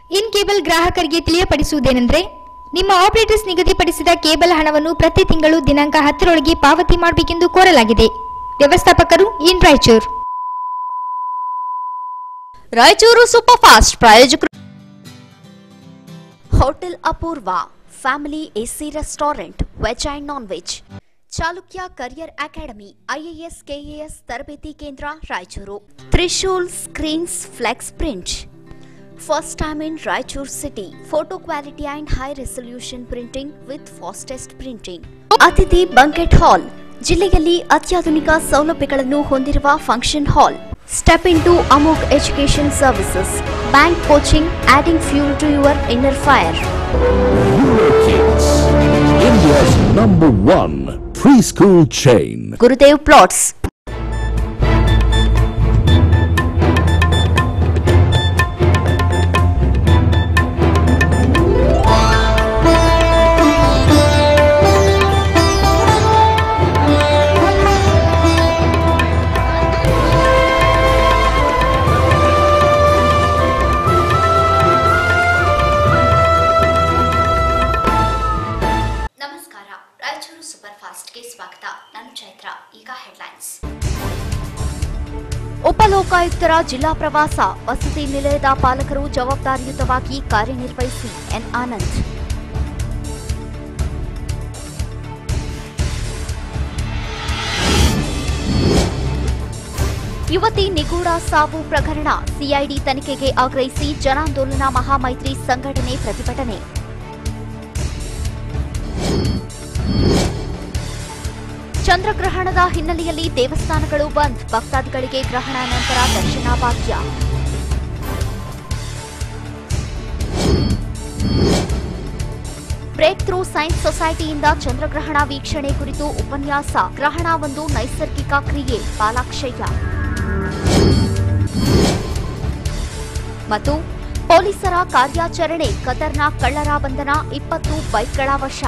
In cable ಗ್ರಾಹಕರಿಗೆ ತಿಳಿಯಪಡಿಸುವುದೇನೆಂದ್ರೆ ನಿಮ್ಮ operators ನಿಗದಿಪಡಿಸಿದ ಕೇಬಲ್ ಹಣವನ್ನು ಪ್ರತಿ ತಿಂಗಳು ದಿನಾಂಕ ಹತ್ತರೊಳಗೆ ಪಾವತಿ ಮಾಡಬೇಕೆಂದು ಕೋರಲಾಗಿದೆ ವ್ಯವಸ್ಥಾಪಕರು in Raichur Raichur super fast ಪ್ರಾಯೋಜಕರು hotel Apoorva family AC restaurant veg and non veg Chalukya career academy IAS KAS ತರಬೇತಿ ಕೇಂದ್ರ Raichur Trishul screens flex print first time in Raichur city photo quality and high resolution printing with fastest printing ಅತಿಥಿ banquet hall ಜಿಲ್ಲೆಯಲ್ಲಿ ಅತ್ಯಾಧುನಿಕ ಸೌಲಭ್ಯಗಳನ್ನು ಹೊಂದಿರುವ function hall step into ಅಮೋಕ್ education services bank coaching adding fuel to your inner fire Kids, India's number one preschool chain. Gurudev plots ನಮಸ್ಕಾರ Raichur super ಫಾಸ್ಟ್ಗೆ ಸ್ವಾಗತ ನಾನು ಚೈತ್ರ ಈಗ ಹೆಡ್ಲೈನ್ಸ್ ಉಪಲೋಕಾಯುಕ್ತರ ಜಿಲ್ಲಾ ಪ್ರವಾಸ ವಸತಿ ನಿಲಯದ ಪಾಲಕರು ಜವಾಬ್ದಾರಿಯುತವಾಗಿ ಕಾರ್ಯನಿರ್ವಹಿಸಿ ಎನ್ ಆನಂದ್ ಯುವತಿ ನಿಗೂಢ ಸಾವು ಪ್ರಕರಣ ಸಿಐಡಿ ತನಿಖೆಗೆ ಆಗ್ರಹಿಸಿ ಜನಾಂದೋಲನ ಮಹಾಮೈತ್ರಿ ಸಂಘಟನೆ ಪ್ರತಿಭಟನೆ ಚಂದ್ರಗ್ರಹಣದ ಹಿನ್ನೆಲೆಯಲ್ಲಿ ದೇವಸ್ಥಾನಗಳು ಬಂದ್ ಭಕ್ತಾದಿಗಳಿಗೆ ಗ್ರಹಣ ನಂತರ ದರ್ಶನ ಭಾಗ್ಯ ಬ್ರೇಕ್ ಥ್ರೂ ಸೈನ್ಸ್ ಸೊಸೈಟಿಯಿಂದ ಚಂದ್ರಗ್ರಹಣ ವೀಕ್ಷಣೆ ಕುರಿತು ಉಪನ್ಯಾಸ ಗ್ರಹಣ ಒಂದು ನೈಸರ್ಗಿಕ ಕ್ರಿಯೆ ಬಾಲಾಕ್ಷಯ್ಯ ಮತ್ತು ಪೊಲೀಸರ ಕಾರ್ಯಾಚರಣೆ ಖತರ್ನಾಕ್ ಕಳ್ಳರ ಬಂಧನ ಇಪ್ಪತ್ತು ಬೈಕ್ಗಳ ವಶ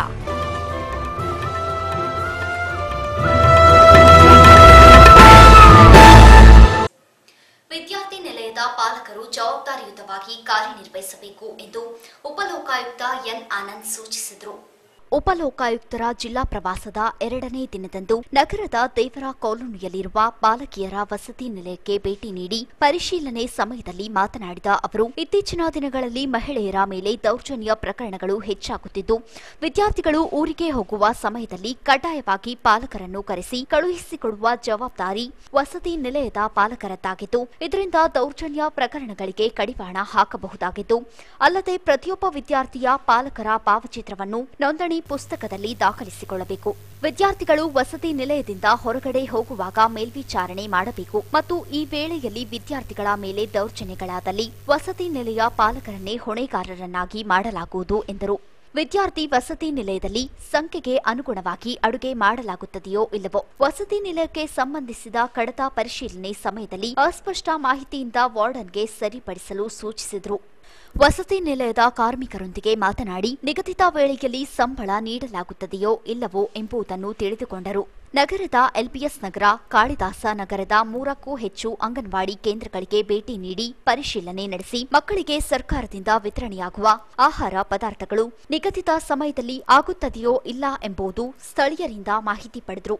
ವಿದ್ಯಾರ್ಥಿ ನಿಲಯದ ಪಾಲಕರು ಜವಾಬ್ದಾರಿಯುತವಾಗಿ ಕಾರ್ಯನಿರ್ವಹಿಸಬೇಕು ಎಂದು ಉಪಲೋಕಾಯುಕ್ತ ಎನ್ ಆನಂದ್ ಸೂಚಿಸಿದರು ಉಪಲೋಕಾಯುಕ್ತರ ಜಿಲ್ಲಾ ಪ್ರವಾಸದ ಎರಡನೇ ದಿನದಂದು ನಗರದ ದೇವರ ಕಾಲೋನಿಯಲ್ಲಿರುವ ಬಾಲಕಿಯರ ವಸತಿ ನಿಲಯಕ್ಕೆ ಭೇಟಿ ನೀಡಿ ಪರಿಶೀಲನೆ ಸಮಯದಲ್ಲಿ ಮಾತನಾಡಿದ ಅವರು ಇತ್ತೀಚಿನ ದಿನಗಳಲ್ಲಿ ಮಹಿಳೆಯರ ಮೇಲೆ ದೌರ್ಜನ್ಯ ಪ್ರಕರಣಗಳು ಹೆಚ್ಚಾಗುತ್ತಿದ್ದು ವಿದ್ಯಾರ್ಥಿಗಳು ಊರಿಗೆ ಹೋಗುವ ಸಮಯದಲ್ಲಿ ಕಡ್ಡಾಯವಾಗಿ ಪಾಲಕರನ್ನು ಕರೆಸಿ ಕಳುಹಿಸಿಕೊಡುವ ಜವಾಬ್ದಾರಿ ವಸತಿ ನಿಲಯದ ಪಾಲಕರದ್ದಾಗಿದ್ದು ಇದರಿಂದ ದೌರ್ಜನ್ಯ ಪ್ರಕರಣಗಳಿಗೆ ಕಡಿವಾಣ ಹಾಕಬಹುದಾಗಿದ್ದು ಅಲ್ಲದೆ ಪ್ರತಿಯೊಬ್ಬ ವಿದ್ಯಾರ್ಥಿಯ ಪಾಲಕರ ಭಾವಚಿತ್ರವನ್ನು ನೋಂದಣಿ ಪುಸ್ತಕದಲ್ಲಿ ದಾಖಲಿಸಿಕೊಳ್ಳಬೇಕು ವಿದ್ಯಾರ್ಥಿಗಳು ವಸತಿ ನಿಲಯದಿಂದ ಹೊರಗಡೆ ಹೋಗುವಾಗ ಮೇಲ್ವಿಚಾರಣೆ ಮಾಡಬೇಕು ಮತ್ತು ಈ ವೇಳೆಯಲ್ಲಿ ವಿದ್ಯಾರ್ಥಿಗಳ ಮೇಲೆ ದೌರ್ಜನ್ಯಗಳಾದಲ್ಲಿ ವಸತಿ ನಿಲಯ ಪಾಲಕರನ್ನೇ ಹೊಣೆಗಾರರನ್ನಾಗಿ ಮಾಡಲಾಗುವುದು ಎಂದರು ವಿದ್ಯಾರ್ಥಿ ವಸತಿ ನಿಲಯದಲ್ಲಿ ಸಂಖ್ಯೆಗೆ ಅನುಗುಣವಾಗಿ ಅಡುಗೆ ಮಾಡಲಾಗುತ್ತದೆಯೋ ಇಲ್ಲವೋ ವಸತಿ ನಿಲಯಕ್ಕೆ ಸಂಬಂಧಿಸಿದ ಕಡತ ಪರಿಶೀಲನೆ ಸಮಯದಲ್ಲಿ ಅಸ್ಪಷ್ಟ ಮಾಹಿತಿಯಿಂದ ವಾರ್ಡನ್ಗೆ ಸರಿಪಡಿಸಲು ಸೂಚಿಸಿದರು ವಸತಿ ನಿಲಯದ ಕಾರ್ಮಿಕರೊಂದಿಗೆ ಮಾತನಾಡಿ ನಿಗದಿತ ವೇಳೆಯಲ್ಲಿ ಸಂಬಳ ನೀಡಲಾಗುತ್ತದೆಯೋ ಇಲ್ಲವೋ ಎಂಬುದನ್ನು ತಿಳಿದುಕೊಂಡರು ನಗರದ ಎಲ್ಪಿಎಸ್ ನಗರ ಕಾಳಿದಾಸ ನಗರದ ಮೂರಕ್ಕೂ ಹೆಚ್ಚು ಅಂಗನವಾಡಿ ಕೇಂದ್ರಗಳಿಗೆ ಭೇಟಿ ನೀಡಿ ಪರಿಶೀಲನೆ ನಡೆಸಿ ಮಕ್ಕಳಿಗೆ ಸರ್ಕಾರದಿಂದ ವಿತರಣೆಯಾಗುವ ಆಹಾರ ಪದಾರ್ಥಗಳು ನಿಗದಿತ ಸಮಯದಲ್ಲಿ ಆಗುತ್ತದೆಯೋ ಇಲ್ಲ ಎಂಬುದು ಸ್ಥಳೀಯರಿಂದ ಮಾಹಿತಿ ಪಡೆದರು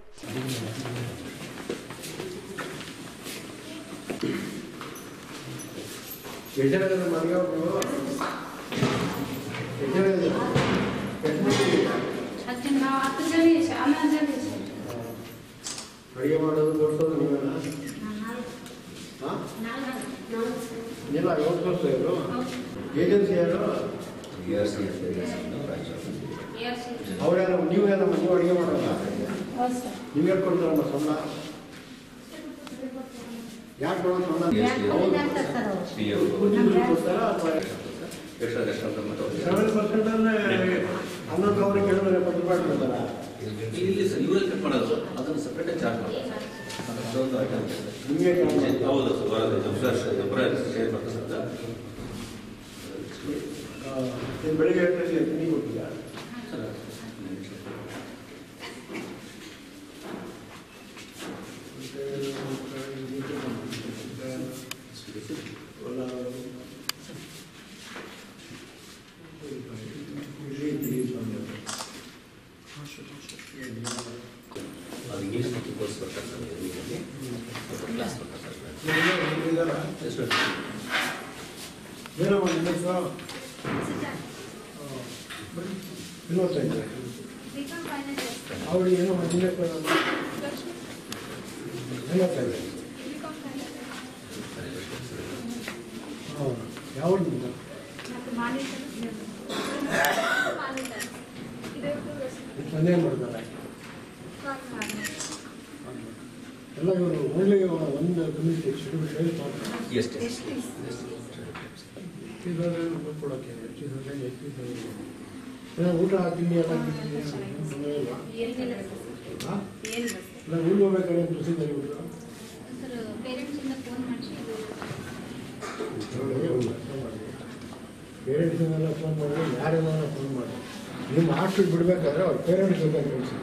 ಎಷ್ಟರ ಮನೆಗೆ ನೀವು ಎಷ್ಟರ ಹತ್ತು ನಾವು ಹತ್ತು ಜನ ಇದ್ದೀವಿ, ಹನ್ನೊಂದು ಜನ ಇದ್ದೀವಿ. ಅಡುಗೆ ಮಾಡೋದು ನೋಡ್ಸೋದು ನೀವೇನ ಹಾಂ ಇಲ್ಲ ನೋಡ್ಕೊಳ್ತಾ ಇದ್ರು ಏಜೆನ್ಸಿ ಯಾರು ಎಸ್ ಇದೆ. ಅವ್ರ್ಯಾರು ನೀವು ಏನಮ್ಮ ನೀವು ಅಡುಗೆ ಮಾಡೋಲ್ಲ ಹೌದು ಸರ್. ನೀವು ಹೇಳ್ಕೊಡ್ತಾರಮ್ಮ ಸಂಬಳ ಯಾಕೆ ಕೊಡೋದು ಸಂಬಳ ಯಾಕೆ ಅಂತ ಸರ್ ಅವ್ರು. ಬುದ್ಧಿ ಕೊಡ್ತಾರಾ ಅಥವಾ ಸೆವೆನ್ ಪರ್ಸೆಂಟ್ ಅಂದ್ರೆ ಹನ್ನೊಂದು ಅವ್ರಿಗೆ ಕೇಳಿದ್ರೆ ಪತ್ತು ರೂಪಾಯಿ ಕೊಡ್ತಾರಾ ಇಲ್ಲಿ ಸರ್ ಇವರೇ ಕಟ್ ಮಾಡೋದು ಅದನ್ನು ಸಪ್ರೇಟಾಗಿ ಚಾರ್ಜ್ ಮಾಡೋದು ಅದೊಂದು ಐಟಮ್ ನಿಮಗೆ ಹೌದು ಸರ್ ಬರೋದು ಒಬ್ಬರೇ ಶೇರ್ ಮಾಡ್ತಾರೆ ಸರ್ ನೀನು ಬೆಳಿಗ್ಗೆ ಹೇಳ್ತಾರೆ ತಿಂಡಿ ಕೊಟ್ಟಿಲ್ಲ ಇದ್ದಾರ ಎಷ್ಟು ಏನಮ್ಮ ನಿಮ್ಮ ಹೆಸರು ಇನ್ನೊತ್ತೈದು ಅವ್ರಿಗೆ ಏನೋ ನಿಮ್ಮ ಹೆಸರು ಇನ್ನೊತ್ತೈದು ಹಾಂ ಯಾವ ನಿಮ್ದು ತಂದೆ ಮಾಡ್ತಾರೆ ಎಲ್ಲ ಇವರು ಓನ್ಲಿ ಒಂದು ಕಮ್ಯುನಿಟಿ ಶೆಡ್ಯೂಲ್ ಹೇಳಿ ಮಾಡ್ತಾರೆ ಎಷ್ಟು ಇದರಲ್ಲಿ ಕೊಡೋಕ್ಕೆ ಏನೋ ಊಟ ತಿಂಡಿ ಎಲ್ಲ ತಿಂಡಿ ತೊಂದರೆ ಇಲ್ವಾ ಹಾಂ ಇಲ್ಲ ಊರಿಗೆ ಹೋಗ್ಬೇಕಾದ್ರೆ ಪ್ರಸಿದ್ಧ ಇವರು ಪೇರೆಂಟ್ಸಿನೆಲ್ಲ ಫೋನ್ ಮಾಡಿ ಯಾರೆಲ್ಲ ಫೋನ್ ಮಾಡಿ ನಿಮ್ಮ ಹಾಸ್ಟೆಲ್ ಬಿಡಬೇಕಾದ್ರೆ ಅವ್ರ ಪೇರೆಂಟ್ಸ್ ಬೇಕಾದ್ರೆ ಕಳಿಸಿ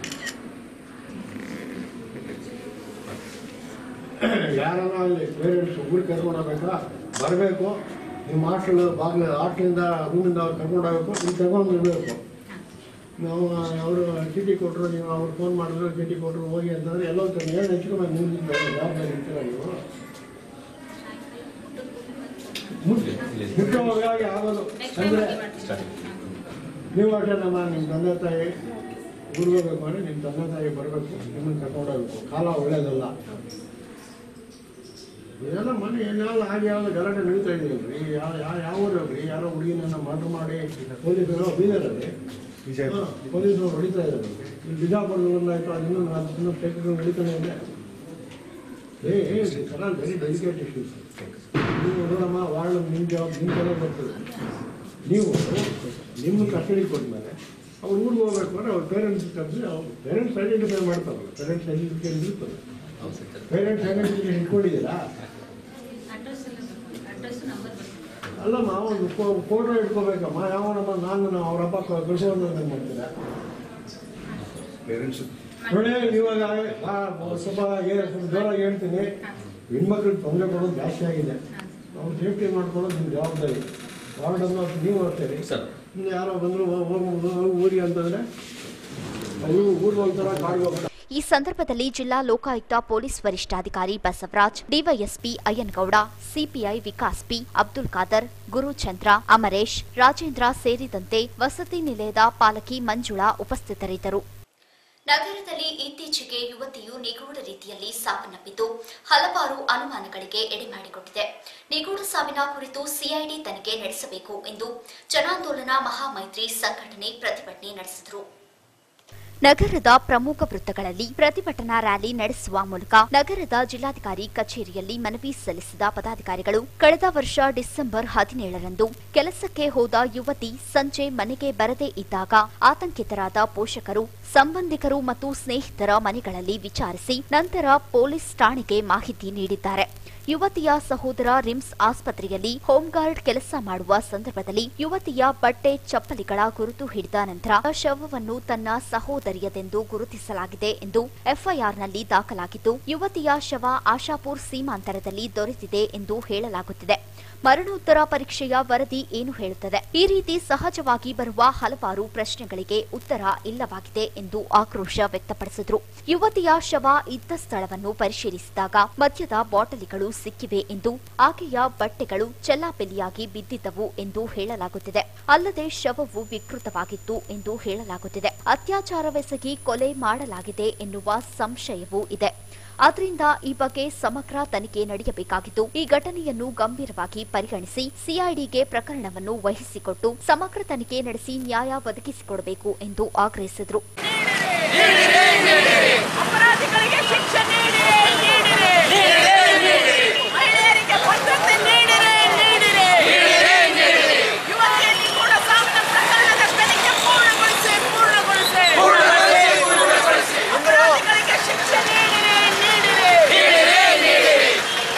ಯಾರನ್ನ ಅಲ್ಲಿ ಪೇರೆಂಟ್ಸ್ ಊರಿಗೆ ಕರ್ಕೊಂಡು ಹೋಗ್ಬೇಕಾ ಬರಬೇಕು ನಿಮ್ಮ ಹಾಸ್ಟೆಲ್ ಬಾಗಿಲು ಹಾಸ್ಟೆಲಿಂದ ರೂಮಿಂದ ಅವ್ರು ಕರ್ಕೊಂಡು ಹೋಗ್ಬೇಕು ನೀವು ತಗೊಂಡು ಇರಬೇಕು ನಾವು ಅವರು ಚೀಟಿ ಕೊಟ್ಟರು ನೀವು ಅವ್ರು ಫೋನ್ ಮಾಡಿದ್ರು ಚೀಟಿ ಕೊಟ್ಟರು ಹೋಗಿ ಅಂತಂದ್ರೆ ಎಲ್ಲ ಏನು ಹೆಚ್ಚಿಕೊಂಡು ನೀವು ಜವಾಬ್ದಾರಿ ಇರ್ತೀರ ನೀವು ಮುಖ್ಯವಾಗಿ ಆಗೋದು ಅಂದರೆ ನೀವು ಅಷ್ಟೇ ನಮ್ಮ ನಿಮ್ಮ ತಂದೆ ತಾಯಿ ಊರಿಗೆ ಹೋಗ್ಬೇಕು ಅಂದರೆ ನಿಮ್ಮ ತಂದೆ ತಾಯಿ ಬರಬೇಕು ನಿಮ್ಮನ್ನು ಕರ್ಕೊಂಡು ಹೋಗ್ಬೇಕು ಕಾಲ ಒಳ್ಳೇದಲ್ಲ ಇದೆಲ್ಲ ಮನೆ ಏನಾದ್ರು ಹಾಗೆ ಯಾವ್ದು ಗಲಾಟೆ ನಡೀತಾ ಇದೆಯಲ್ರಿ ಯಾವ ಯಾವ ಯಾವ ಊರಲ್ರಿ ಯಾರೋ ಹುಡುಗಿನನ್ನ ಮರ್ಡರ್ ಮಾಡಿ ಪೊಲೀಸರು ಬೀದರಲ್ಲಿ ಹಾ, ಪೊಲೀಸರು ಹೊಡಿತಾ ಇದ್ದಾರೆ ಇಲ್ಲಿ ಬಿಜಾಪುರದಲ್ಲಿ ಆಯಿತು ಅದನ್ನು ಇನ್ನೂ ಟೆಕ್ನಿಕಲ್ ನಡೀತಾನೆ ಇದೆ ಏ ಏ ವೆರಿ ಡೆಲಿಕೇಟ್ ಇಶ್ಯೂಸ್ ನೀವು ನೋಡಮ್ಮ ವಾರ್ಡ್ ನಿಮ್ಮ ಜಾಬ್ ನಿಮ್ಮ ಕಡೆ ಬರ್ತದೆ ನೀವು ನಿಮ್ಮ ಕಸ್ಟಡಿ ಕೊಟ್ಮೇಲೆ ಅವ್ರು ಊರಿಗೆ ಹೋಗ್ಬೇಕು ಅಂದ್ರೆ ಅವ್ರ ಪೇರೆಂಟ್ಸ್ ಕರೆಸಿ ಅವ್ರ ಪೇರೆಂಟ್ಸ್ ಐಡೆಂಟಿಫೈ ಮಾಡ್ತಾರಲ್ಲ ಪೇರೆಂಟ್ಸ್ ಐಡೆಂಟಿಫಿಕೇಶನ್ ಇರ್ತದೆ ಪೇರೆಂಟ್ಸ್ ಐಡೆಂಟಿಫಿಕೇಶನ್ ಇಟ್ಕೊಂಡಿದ್ದೀರಾ ಅಲ್ಲಮ್ಮ ಒಂದು ಫೋಟೋ ಇಟ್ಕೋಬೇಕಮ್ಮ ಯಾವನಮ್ಮ ನಾನು ಅವ್ರ ಹಬ್ಬ ಕಳಿಸೋದು ಮಾಡ್ತೀರಾ ಪೇರೆಂಟ್ಸ್ ನೋಡಿ ಇವಾಗ ಆ, ಸ್ವಲ್ಪ ಏ- ಸ್ವಲ್ಪ ಜೋರಾಗಿ ಹೇಳ್ತೀನಿ ಹೆಣ್ಮಕ್ಳಿಗೆ ತೊಂದರೆ ಕೊಡೋದು ಜಾಸ್ತಿ ಆಗಿದೆ ಅವ್ರು ಸೇಫ್ಟಿ ಮಾಡ್ಕೊಳ್ಳೋದು ನಿಮ್ಮ ಜವಾಬ್ದಾರಿ ವಾರ್ಡನ್ನು ನೀವು ಅಷ್ಟೇ ಸರ್ ಇನ್ನು ಯಾರೋ ಬಂದರು ಹೋಗ್ಬೋದು ಊರಿಗೆ ಅಂತಂದರೆ ಅವರು ಊರಿಗೆ ಹೋಗ್ತಾರ ಕಾಡಿಗೆ ಹೋಗ್ತಾರೆ ಈ ಸಂದರ್ಭದಲ್ಲಿ ಜಿಲ್ಲಾ ಲೋಕಾಯುಕ್ತ ಪೊಲೀಸ್ ವರಿಷ್ಠಾಧಿಕಾರಿ Basavaraj DYSP Ayyanagouda CPI Vikas P Abdul Khader Guruchandra Amaresh Rajendra ಸೇರಿದಂತೆ ವಸತಿ ನಿಲಯದ ಪಾಲಕಿ ಮಂಜುಳಾ ಉಪಸ್ಥಿತರಿದ್ದರು ನಗರದಲ್ಲಿ ಇತ್ತೀಚೆಗೆ ಯುವತಿಯು ನಿಗೂಢ ರೀತಿಯಲ್ಲಿ ಸಾವನ್ನಪ್ಪಿದ್ದು ಹಲವಾರು ಅನುಮಾನಗಳಿಗೆ ಎಡೆಮಾಡಿಕೊಟ್ಟಿದೆ ನಿಗೂಢ ಸಾವಿನ ಕುರಿತು ಸಿಐಡಿ ತನಿಖೆ ನಡೆಸಬೇಕು ಎಂದು ಜನಾಂದೋಲನ ಮಹಾಮೈತ್ರಿ ಸಂಘಟನೆ ಪ್ರತಿಭಟನೆ ನಡೆಸಿದರು ನಗರದ ಪ್ರಮುಖ ವೃತ್ತಗಳಲ್ಲಿ ಪ್ರತಿಭಟನಾ ರ್ಯಾಲಿ ನಡೆಸುವ ಮೂಲಕ ನಗರದ ಜಿಲ್ಲಾಧಿಕಾರಿ ಕಚೇರಿಯಲ್ಲಿ ಮನವಿ ಸಲ್ಲಿಸಿದ ಪದಾಧಿಕಾರಿಗಳು ಕಳೆದ ವರ್ಷ ಡಿಸೆಂಬರ್ ಹದಿನೇಳರಂದು ಕೆಲಸಕ್ಕೆ ಹೋದ ಯುವತಿ ಸಂಜೆ ಮನೆಗೆ ಬರದೇ ಇದ್ದಾಗ ಆತಂಕಿತರಾದ ಪೋಷಕರು ಸಂಬಂಧಿಕರು ಮತ್ತು ಸ್ನೇಹಿತರ ಮನೆಗಳಲ್ಲಿ ವಿಚಾರಿಸಿ ನಂತರ ಪೊಲೀಸ್ ಠಾಣೆಗೆ ಮಾಹಿತಿ ನೀಡಿದ್ದಾರೆ ಯುವತಿಯ ಸಹೋದರ ರಿಮ್ಸ್ ಆಸ್ಪತ್ರೆಯಲ್ಲಿ ಹೋಂಗಾರ್ಡ್ ಕೆಲಸ ಮಾಡುವ ಸಂದರ್ಭದಲ್ಲಿ ಯುವತಿಯ ಬಟ್ಟೆ ಚಪ್ಪಲಿಗಳ ಗುರುತು ಹಿಡಿದ ನಂತರ ಶವವನ್ನು ತನ್ನ ಸಹೋದರಿಯದೆಂದು ಗುರುತಿಸಲಾಗಿದೆ ಎಂದು ಎಫ್ಐಆರ್ನಲ್ಲಿ ದಾಖಲಾಗಿದ್ದು ಯುವತಿಯ ಶವ ಆಶಾಪುರ್ ಸೀಮಾಂತರದಲ್ಲಿ ದೊರೆತಿದೆ ಎಂದು ಹೇಳಲಾಗುತ್ತಿದೆ ಮರಣೋತ್ತರ ಪರೀಕ್ಷೆಯ ವರದಿ ಏನು ಹೇಳುತ್ತದೆ ಈ ರೀತಿ ಸಹಜವಾಗಿ ಬರುವ ಹಲವಾರು ಪ್ರಶ್ನೆಗಳಿಗೆ ಉತ್ತರ ಇಲ್ಲವಾಗಿದೆ ಎಂದು ಆಕ್ರೋಶ ವ್ಯಕ್ತಪಡಿಸಿದರು ಯುವತಿಯ ಶವ ಇದ್ದ ಸ್ಥಳವನ್ನು ಪರಿಶೀಲಿಸಿದಾಗ ಮದ್ಯದ ಬಾಟಲಿಗಳು ಸಿಕ್ಕಿವೆ ಎಂದು ಆಕೆಯ ಬಟ್ಟೆಗಳು ಚೆಲ್ಲಾಪಿಲ್ಲಿಯಾಗಿ ಬಿದ್ದಿದ್ದವು ಎಂದು ಹೇಳಲಾಗುತ್ತಿದೆ ಅಲ್ಲದೆ ಶವವು ವಿಕೃತವಾಗಿತ್ತು ಎಂದು ಹೇಳಲಾಗುತ್ತಿದೆ ಅತ್ಯಾಚಾರವೆಸಗಿ ಕೊಲೆ ಮಾಡಲಾಗಿದೆ ಎನ್ನುವ ಸಂಶಯವೂ ಇದೆ ಆದ್ರಿಂದ ಈ ಬಗ್ಗೆ ಸಮಗ್ರ ತನಿಖೆ ನಡೆಯಬೇಕಾಗಿದ್ದು ಈ ಘಟನೆಯನ್ನು ಗಂಭೀರವಾಗಿ ಪರಿಗಣಿಸಿ ಸಿಐಡಿಗೆ ಪ್ರಕರಣವನ್ನು ವಹಿಸಿಕೊಟ್ಟು ಸಮಗ್ರ ತನಿಖೆ ನಡೆಸಿ ನ್ಯಾಯ ಒದಗಿಸಿಕೊಡಬೇಕು ಎಂದು ಆಗ್ರಹಿಸಿದರು ಅಪರಾಧಿಗಳಿಗೆ ಶಿಕ್ಷೆ ನೀಡಿರೆ ನೀಡಿರೆ ಮಹಿಳೆಯರಿಗೆ ಭದ್ರತೆ ನೀಡಿರೆ ನೀಡಿರೆ ಯುವತಿಯಲ್ಲಿ ಕೂಡ ಸಾವಿನ ಪ್ರಕರಣದ ತನಿಖೆ ಪೂರ್ಣಗೊಳಿಸಿ ಪೂರ್ಣಗೊಳಿಸಿ ಅಪರಾಧಿಗಳಿಗೆ ಶಿಕ್ಷೆ ನೀಡಿರೆ ನೀಡಿರೆ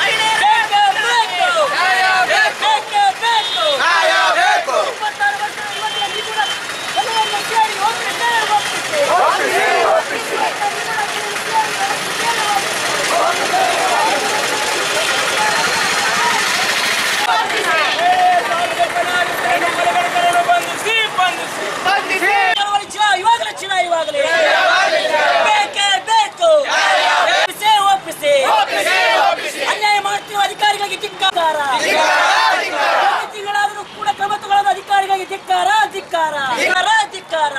ಇಪ್ಪತ್ತಾರು ವರ್ಷದ ಯುವತಿಯ ನಿಗೂಢ ಕೊಲೆಯನ್ನು ಕೇಳಿ ಒಪ್ಪಿಸಿ ಒಪ್ಪಿಸಿ ಅಧಿಕಾರಿಗಳಿಗೆ ಧಿಕ್ಕಾರ ಪ್ರತಿ ತಿಂಗಳಾದರೂ ಕೂಡ ಕ್ರಮ ತಗೊಳ್ಳದ ಅಧಿಕಾರಿಗಳಿಗೆ ಧಿಕ್ಕಾರ ಧಿಕ್ಕಾರ ಧಿಕ್ಕಾರ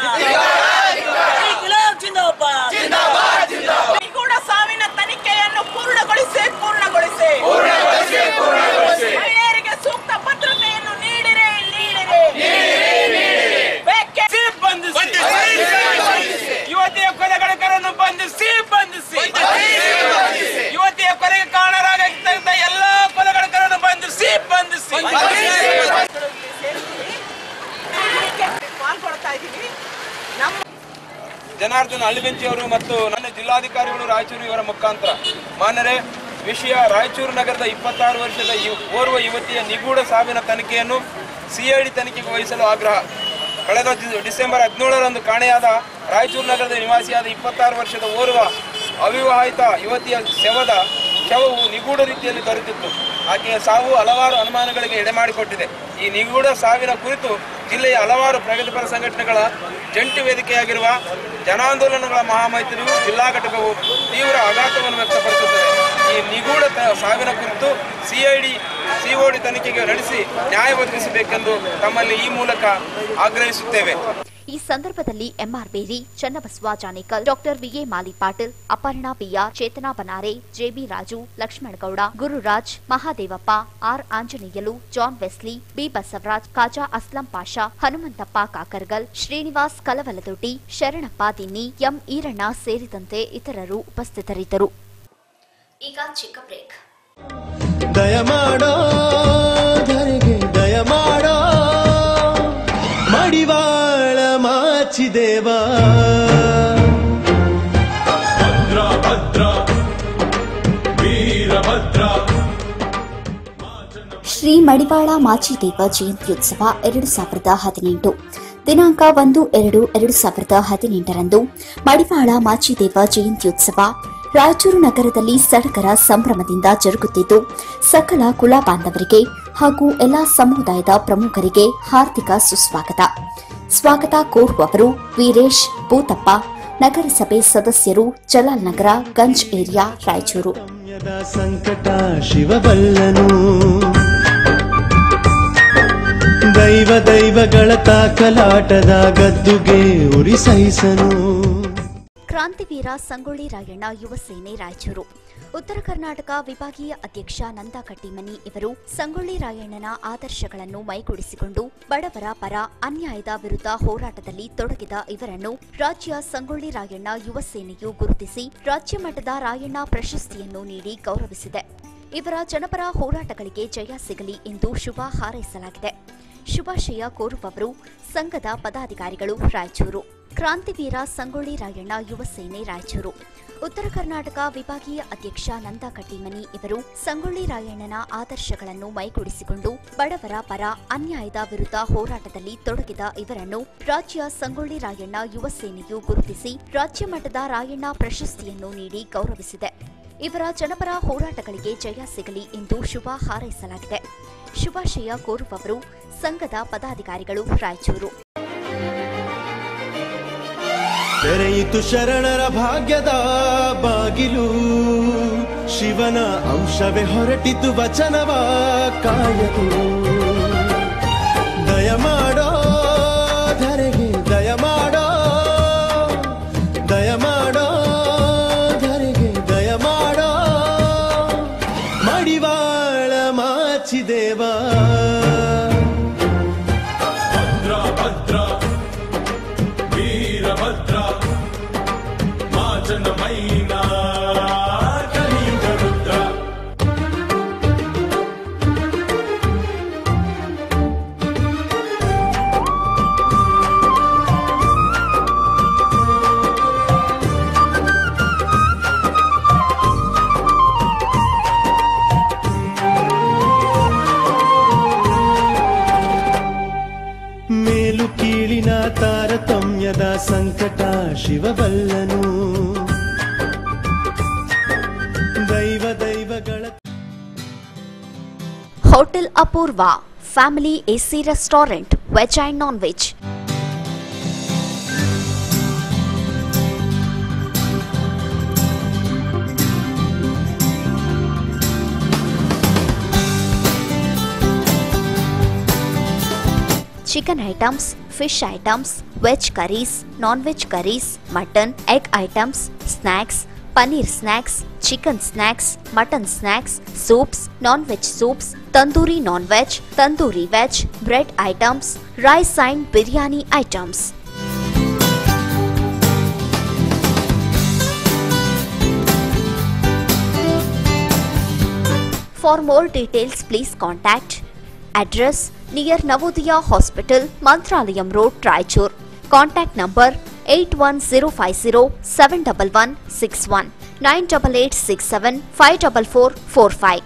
ಜಿಂದಾಬಾದ್ ನಿಗೂಢ ಸಾವಿನ ತನಿಖೆಯನ್ನು ಪೂರ್ಣಗೊಳಿಸಿ ಪೂರ್ಣಗೊಳಿಸಿ ಮಹಿಳೆಯರಿಗೆ ಸೂಕ್ತ ಭದ್ರತೆಯನ್ನು ನೀಡಿರೆ ನೀಡಿರೆ ಬೇಕೆ ಯುವತಿಯ ಕೊಲೆಗಡಕರನ್ನು ಬಂಧಿಸಿ ಬಂಧಿಸಿ ಯುವತಿಯ ಕೊಲೆಗೆ ಕಾರಣರಾಗಿದ್ದಂತ ಎಲ್ಲಾ ಕೊಲೆಗಡಕರನ್ನು ಬಂಧಿಸಿ ಬಂಧಿಸಿ ಪಾಲ್ಗೊಳ್ತಾ ಇದ್ದೀವಿ ನಮ್ಮ ಜನಾರ್ದನ್ ಅಳಿಬೆಂಚಿಯವರು ಮತ್ತು ನನ್ನ ಜಿಲ್ಲಾಧಿಕಾರಿಗಳು ರಾಯಚೂರು ಇವರ ಮುಖಾಂತರ ಮಾನ್ಯರೇ ವಿಷಯ ರಾಯಚೂರು ನಗರದ ಇಪ್ಪತ್ತಾರು ವರ್ಷದ ಯು- ಓರ್ವ ಯುವತಿಯ ನಿಗೂಢ ಸಾವಿನ ತನಿಖೆಯನ್ನು ಸಿಐಡಿ ತನಿಖೆಗೆ ವಹಿಸಲು ಆಗ್ರಹ ಕಳೆದ ಡಿ- ಡಿಸೆಂಬರ್ ಹದಿನೇಳರಂದು ಕಾಣೆಯಾದ ರಾಯಚೂರು ನಗರದ ನಿವಾಸಿಯಾದ ಇಪ್ಪತ್ತಾರು ವರ್ಷದ ಓರ್ವ ಅವಿವಾಹಿತ ಯುವತಿಯ ಶವದ ಶವವು ನಿಗೂಢ ರೀತಿಯಲ್ಲಿ ದೊರೆತಿತ್ತು ಆಕೆಯ ಸಾವು ಹಲವಾರು ಅನುಮಾನಗಳಿಗೆ ಎಡೆಮಾಡಿಕೊಟ್ಟಿದೆ ಈ ನಿಗೂಢ ಸಾವಿನ ಕುರಿತು ಜಿಲ್ಲೆಯ ಹಲವಾರು ಪ್ರಗತಿಪರ ಸಂಘಟನೆಗಳ ಜಂಟಿ ವೇದಿಕೆಯಾಗಿರುವ ಜನಾಂದೋಲನಗಳ ಮಹಾಮೈತ್ರಿಯು ಜಿಲ್ಲಾ ಘಟಕವು ತೀವ್ರ ಆಘಾತವನ್ನು ವ್ಯಕ್ತಪಡಿಸುತ್ತದೆ ಈ ನಿಗೂಢ ತ- ಸಾವಿನ ಕುರಿತು ಸಿಐಡಿ ಸಿಒಡಿ ತನಿಖೆಗೆ ನಡೆಸಿ ನ್ಯಾಯ ಒದಗಿಸಬೇಕೆಂದು ತಮ್ಮಲ್ಲಿ ಈ ಮೂಲಕ ಆಗ್ರಹಿಸುತ್ತೇವೆ ಈ ಸಂದರ್ಭದಲ್ಲಿ MR Beri Channabasava Janekal doctor VA Mali Patil Aparna BR Chetana Banare JB Raju Lakshmanagouda Gururaj Mahadevappa R Anjaneyalu John Wesley B Basavaraj Khaja Aslam Pasha Hanumanthappa Kakargal Srinivas Kalavaladoddi Sharanappa Dinni M Eranna ಸೇರಿದಂತೆ ಇತರರು ಉಪಸ್ಥಿತರಿದ್ದರು ಈಗ ಚಿಕ್ಕ ಬ್ರೇಕ್ ದಯಮಾಡೋ ಧರೆಗೆ ದಯಮಾಡೋ ಮಡಿವಾಳ ಮಾಚಿದೇವಾ ಭದ್ರ ಭದ್ರ ವೀರಭದ್ರ ಶ್ರೀ ಮಡಿವಾಳ ಮಾಚಿದೇವ ಜಯಂತ್ಯುತ್ಸವ ಎರಡು ಸಾವಿರದ ಹದಿನೆಂಟು ದಿನಾಂಕ ಒಂದು ಎರಡು ಎರಡು ಸಾವಿರದ ಹದಿನೆಂಟರಂದು ಮಡಿವಾಳ ಮಾಚಿದೇವ ಜಯಂತ್ಯುತ್ಸವ ರಾಯಚೂರು ನಗರದಲ್ಲಿ ಸಡಗರ ಸಂಭ್ರಮದಿಂದ ಜರುಗುತ್ತಿದ್ದು ಸಕಲ ಕುಲ ಬಾಂಧವರಿಗೆ ಹಾಗೂ ಎಲ್ಲಾ ಸಮುದಾಯದ ಪ್ರಮುಖರಿಗೆ ಹಾರ್ದಿಕ ಸುಸ್ವಾಗತ ಸ್ವಾಗತ ಕೋರುವವರು ವೀರೇಶ್ ಭೂತಪ್ಪ ನಗರಸಭೆ ಸದಸ್ಯರು ಜಲಾಲ್ ನಗರ ಗಂಜ್ ಏರಿಯಾ ರಾಯಚೂರು ಯದ ಸಂಕಟ ಶಿವಬಲ್ಲನು ದೈವ ದೈವಗಳ ತಾಕಲಾಟದ ಗದ್ದುಗೆ ಉರಿ ಸಹಿಸನು ಕ್ರಾಂತಿವೀರ ಸಂಗೊಳ್ಳಿ ರಾಯಣ್ಣ ಯುವ ಸೇನೆ ರಾಯಚೂರು ಉತ್ತರ ಕರ್ನಾಟಕ ವಿಭಾಗೀಯ ಅಧ್ಯಕ್ಷ ನಂದಾ ಕಟ್ಟಿಮನಿ ಇವರು ಸಂಗೊಳ್ಳಿ ರಾಯಣ್ಣನ ಆದರ್ಶಗಳನ್ನು ಮೈಗೂಡಿಸಿಕೊಂಡು ಬಡವರ ಪರ ಅನ್ಯಾಯದ ವಿರುದ್ಧ ಹೋರಾಟದಲ್ಲಿ ತೊಡಗಿದ ಇವರನ್ನು ರಾಜ್ಯ ಸಂಗೊಳ್ಳಿ ರಾಯಣ್ಣ ಯುವ ಸೇನೆಯು ಗುರುತಿಸಿ ರಾಜ್ಯ ಮಟ್ಟದ ರಾಯಣ್ಣ ಪ್ರಶಸ್ತಿಯನ್ನು ನೀಡಿ ಗೌರವಿಸಿದೆ ಇವರ ಜನಪರ ಹೋರಾಟಗಳಿಗೆ ಜಯ ಸಿಗಲಿ ಎಂದು ಶುಭ ಹಾರೈಸಲಾಗಿದೆ ಶುಭಾಶಯ ಕೋರುವವರು ಸಂಘದ ಪದಾಧಿಕಾರಿಗಳು ರಾಯಚೂರು ಕ್ರಾಂತಿವೀರ ಸಂಗೊಳ್ಳಿ ರಾಯಣ್ಣ ಯುವ ಸೇನೆ ರಾಯಚೂರು ಉತ್ತರ ಕರ್ನಾಟಕ ವಿಭಾಗೀಯ ಅಧ್ಯಕ್ಷ ನಂದಾ ಕಟ್ಟಿಮನಿ ಇವರು ಸಂಗೊಳ್ಳಿ ರಾಯಣ್ಣನ ಆದರ್ಶಗಳನ್ನು ಮೈಗೂಡಿಸಿಕೊಂಡು ಬಡವರ ಪರ ಅನ್ಯಾಯದ ವಿರುದ್ಧ ಹೋರಾಟದಲ್ಲಿ ತೊಡಗಿದ ಇವರನ್ನು ರಾಜ್ಯ ಸಂಗೊಳ್ಳಿ ರಾಯಣ್ಣ ಯುವ ಸೇನೆಯು ಗುರುತಿಸಿ ರಾಜ್ಯ ಮಟ್ಟದ ರಾಯಣ್ಣ ಪ್ರಶಸ್ತಿಯನ್ನು ನೀಡಿ ಗೌರವಿಸಿದೆ ಇವರ ಜನಪರ ಹೋರಾಟಗಳಿಗೆ ಜಯ ಸಿಗಲಿ ಎಂದು ಶುಭ ಹಾರೈಸಲಾಗಿದೆ ಶುಭಾಶಯ ಕೋರುವವರು ಸಂಘದ ಪದಾಧಿಕಾರಿಗಳು ರಾಯಚೂರು ತೆರೆಯಿತು ಶರಣರ ಭಾಗ್ಯದ ಬಾಗಿಲು ಶಿವನ ಅಂಶವೇ ಹೊರಟಿತು ವಚನವ ಕಾಯದು ದಯಮಾಡೋ ಧರೆಗೆ ದಯಮಾಡೋ ದಯಮಾಡೋ ಧರೆಗೆ ದಯಮಾಡೋ ಮಡಿವಾಳ ಮಾಚಿದೇವಾ ಭದ್ರ ಭದ್ರ ವೀರಭದ್ರ ಮಾಚನ ಮೈನ ಕಲಿಯುಗ ರುದ್ರ ಮೇಲು ಕೀಳಿನ ತಾರತಮ್ಯದ ಸಂಕಟ ಶಿವಬಲ್ಲನು ದೈವ ದೈವಗಳ hotel Apoorva family AC restaurant veg and non veg chicken items fish items veg curries non veg curries mutton egg items snacks paneer snacks chicken snacks mutton snacks soups non veg soups tandoori non veg tandoori veg bread items rice and biryani items For more details, please contact address near Navodaya Hospital, Mantralayam Road, Raichur. Contact number 81050 71161 98867 54445.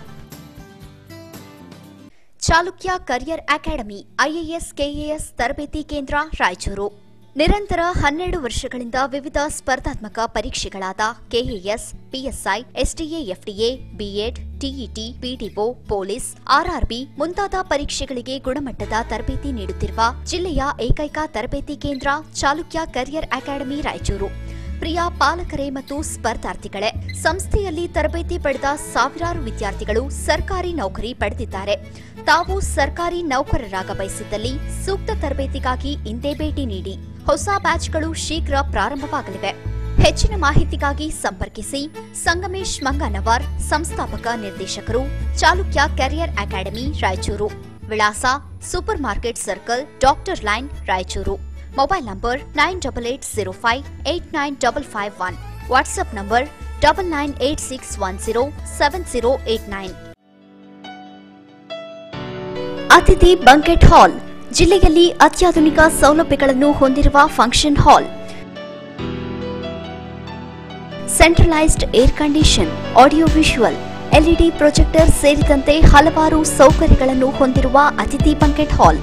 Chalukya career academy IAS KAS ತರಬೇತಿ ಕೇಂದ್ರ ರಾಯಚೂರು ನಿರಂತರ ಹನ್ನೆರಡು ವರ್ಷಗಳಿಂದ ವಿವಿಧ ಸ್ಪರ್ಧಾತ್ಮಕ ಪರೀಕ್ಷೆಗಳಾದ KAS PSI SDA FDA BEd TET PDO police RRB ಮುಂತಾದ ಪರೀಕ್ಷೆಗಳಿಗೆ ಗುಣಮಟ್ಟದ ತರಬೇತಿ ನೀಡುತ್ತಿರುವ ಜಿಲ್ಲೆಯ ಏಕೈಕ ತರಬೇತಿ ಕೇಂದ್ರ ಚಾಲುಕ್ಯ ಕರಿಯರ್ ಅಕಾಡೆಮಿ ರಾಯಚೂರು ಪ್ರಿಯ ಪಾಲಕರೇ ಮತ್ತು ಸ್ಪರ್ಧಾರ್ಥಿಗಳೇ ಸಂಸ್ಥೆಯಲ್ಲಿ ತರಬೇತಿ ಪಡೆದ ಸಾವಿರಾರು ವಿದ್ಯಾರ್ಥಿಗಳು ಸರ್ಕಾರಿ ನೌಕರಿ ಪಡೆದಿದ್ದಾರೆ ತಾವು ಸರ್ಕಾರಿ ನೌಕರರಾಗ ಬಯಸಿದ್ದಲ್ಲಿ ಸೂಕ್ತ ತರಬೇತಿಗಾಗಿ ಇಂದೇ ಭೇಟಿ ನೀಡಿ ಹೊಸ ಬ್ಯಾಚ್ಗಳು ಶೀಘ್ರ ಪ್ರಾರಂಭವಾಗಲಿವೆ ಹೆಚ್ಚಿನ ಮಾಹಿತಿಗಾಗಿ ಸಂಪರ್ಕಿಸಿ ಸಂಗಮೇಶ್ ಮಂಗನವರ್ ಸಂಸ್ಥಾಪಕ ನಿರ್ದೇಶಕರು ಚಾಲುಕ್ಯ ಕ್ಯಾರಿಯರ್ ಅಕಾಡೆಮಿ ರಾಯಚೂರು ವಿಳಾಸ super market circle doctor line Raichur mobile number nine double eight zero five eight nine double five one WhatsApp number double nine eight six one zero seven zero eight nine Atithi banquet hall ಜಿಲ್ಲೆಯಲ್ಲಿ ಅತ್ಯಾಧುನಿಕ ಸೌಲಭ್ಯಗಳನ್ನು ಹೊಂದಿರುವ function hall centralised air condition audio visual LED projector ಸೇರಿದಂತೆ ಹಲವಾರು ಸೌಕರ್ಯಗಳನ್ನು ಹೊಂದಿರುವ ಅತಿಥಿ banquet ಹಾಲ್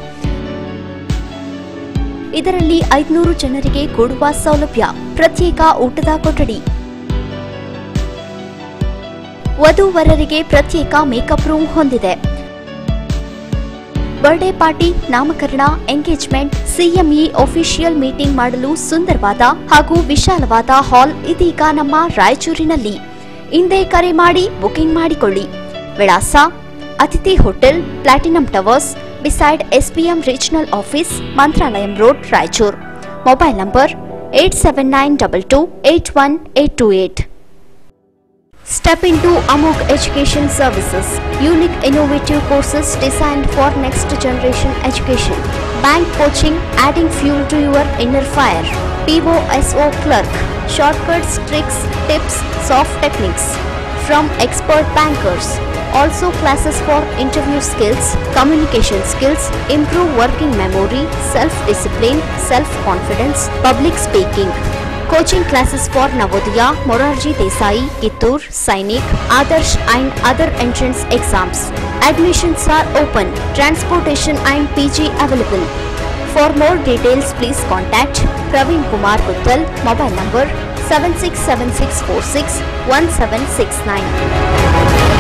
ಇದರಲ್ಲಿ ಐದುನೂರು ಜನರಿಗೆ ಕೂಡುವ ಸೌಲಭ್ಯ ಪ್ರತ್ಯೇಕ ಊಟದ ಕೊಠಡಿ ವಧೂವರರಿಗೆ ಪ್ರತ್ಯೇಕ ಮೇಕಪ್ ರೂಮ್ ಹೊಂದಿದೆ ಬರ್ಡೇ ಪಾರ್ಟಿ ನಾಮಕರಣ ಎಂಗೇಜ್ಮೆಂಟ್ ಸಿಎಂಇ ಅಫಿಷಿಯಲ್ ಮೀಟಿಂಗ್ ಮಾಡಲು ಸುಂದರವಾದ ಹಾಗೂ ವಿಶಾಲವಾದ ಹಾಲ್ ಇದೀಗ ನಮ್ಮ ರಾಯಚೂರಿನಲ್ಲಿ ಹಿಂದೆ ಕರೆ ಮಾಡಿ ಬುಕಿಂಗ್ ಮಾಡಿಕೊಳ್ಳಿ ವಿಳಾಸ Atithi hotel platinum towers beside SPM regional office Mantralayam road Raichur mobile number eight seven nine double two eight one eight two eight Step into Amok Education Services, unique innovative courses designed for next generation education. Bank coaching, adding fuel to your inner fire. POSO clerk, shortcuts, tricks, tips, soft techniques from expert bankers. Also classes for interview skills, communication skills, improve working memory, self-discipline, self-confidence, public speaking. Coaching classes for Navodaya, Morarji Desai, Kittur, Sainik, Adarsh and other entrance exams. Admissions are open. Transportation and PG available. For more details, please contact Praveen Kumar Guttal, mobile number 7676461769.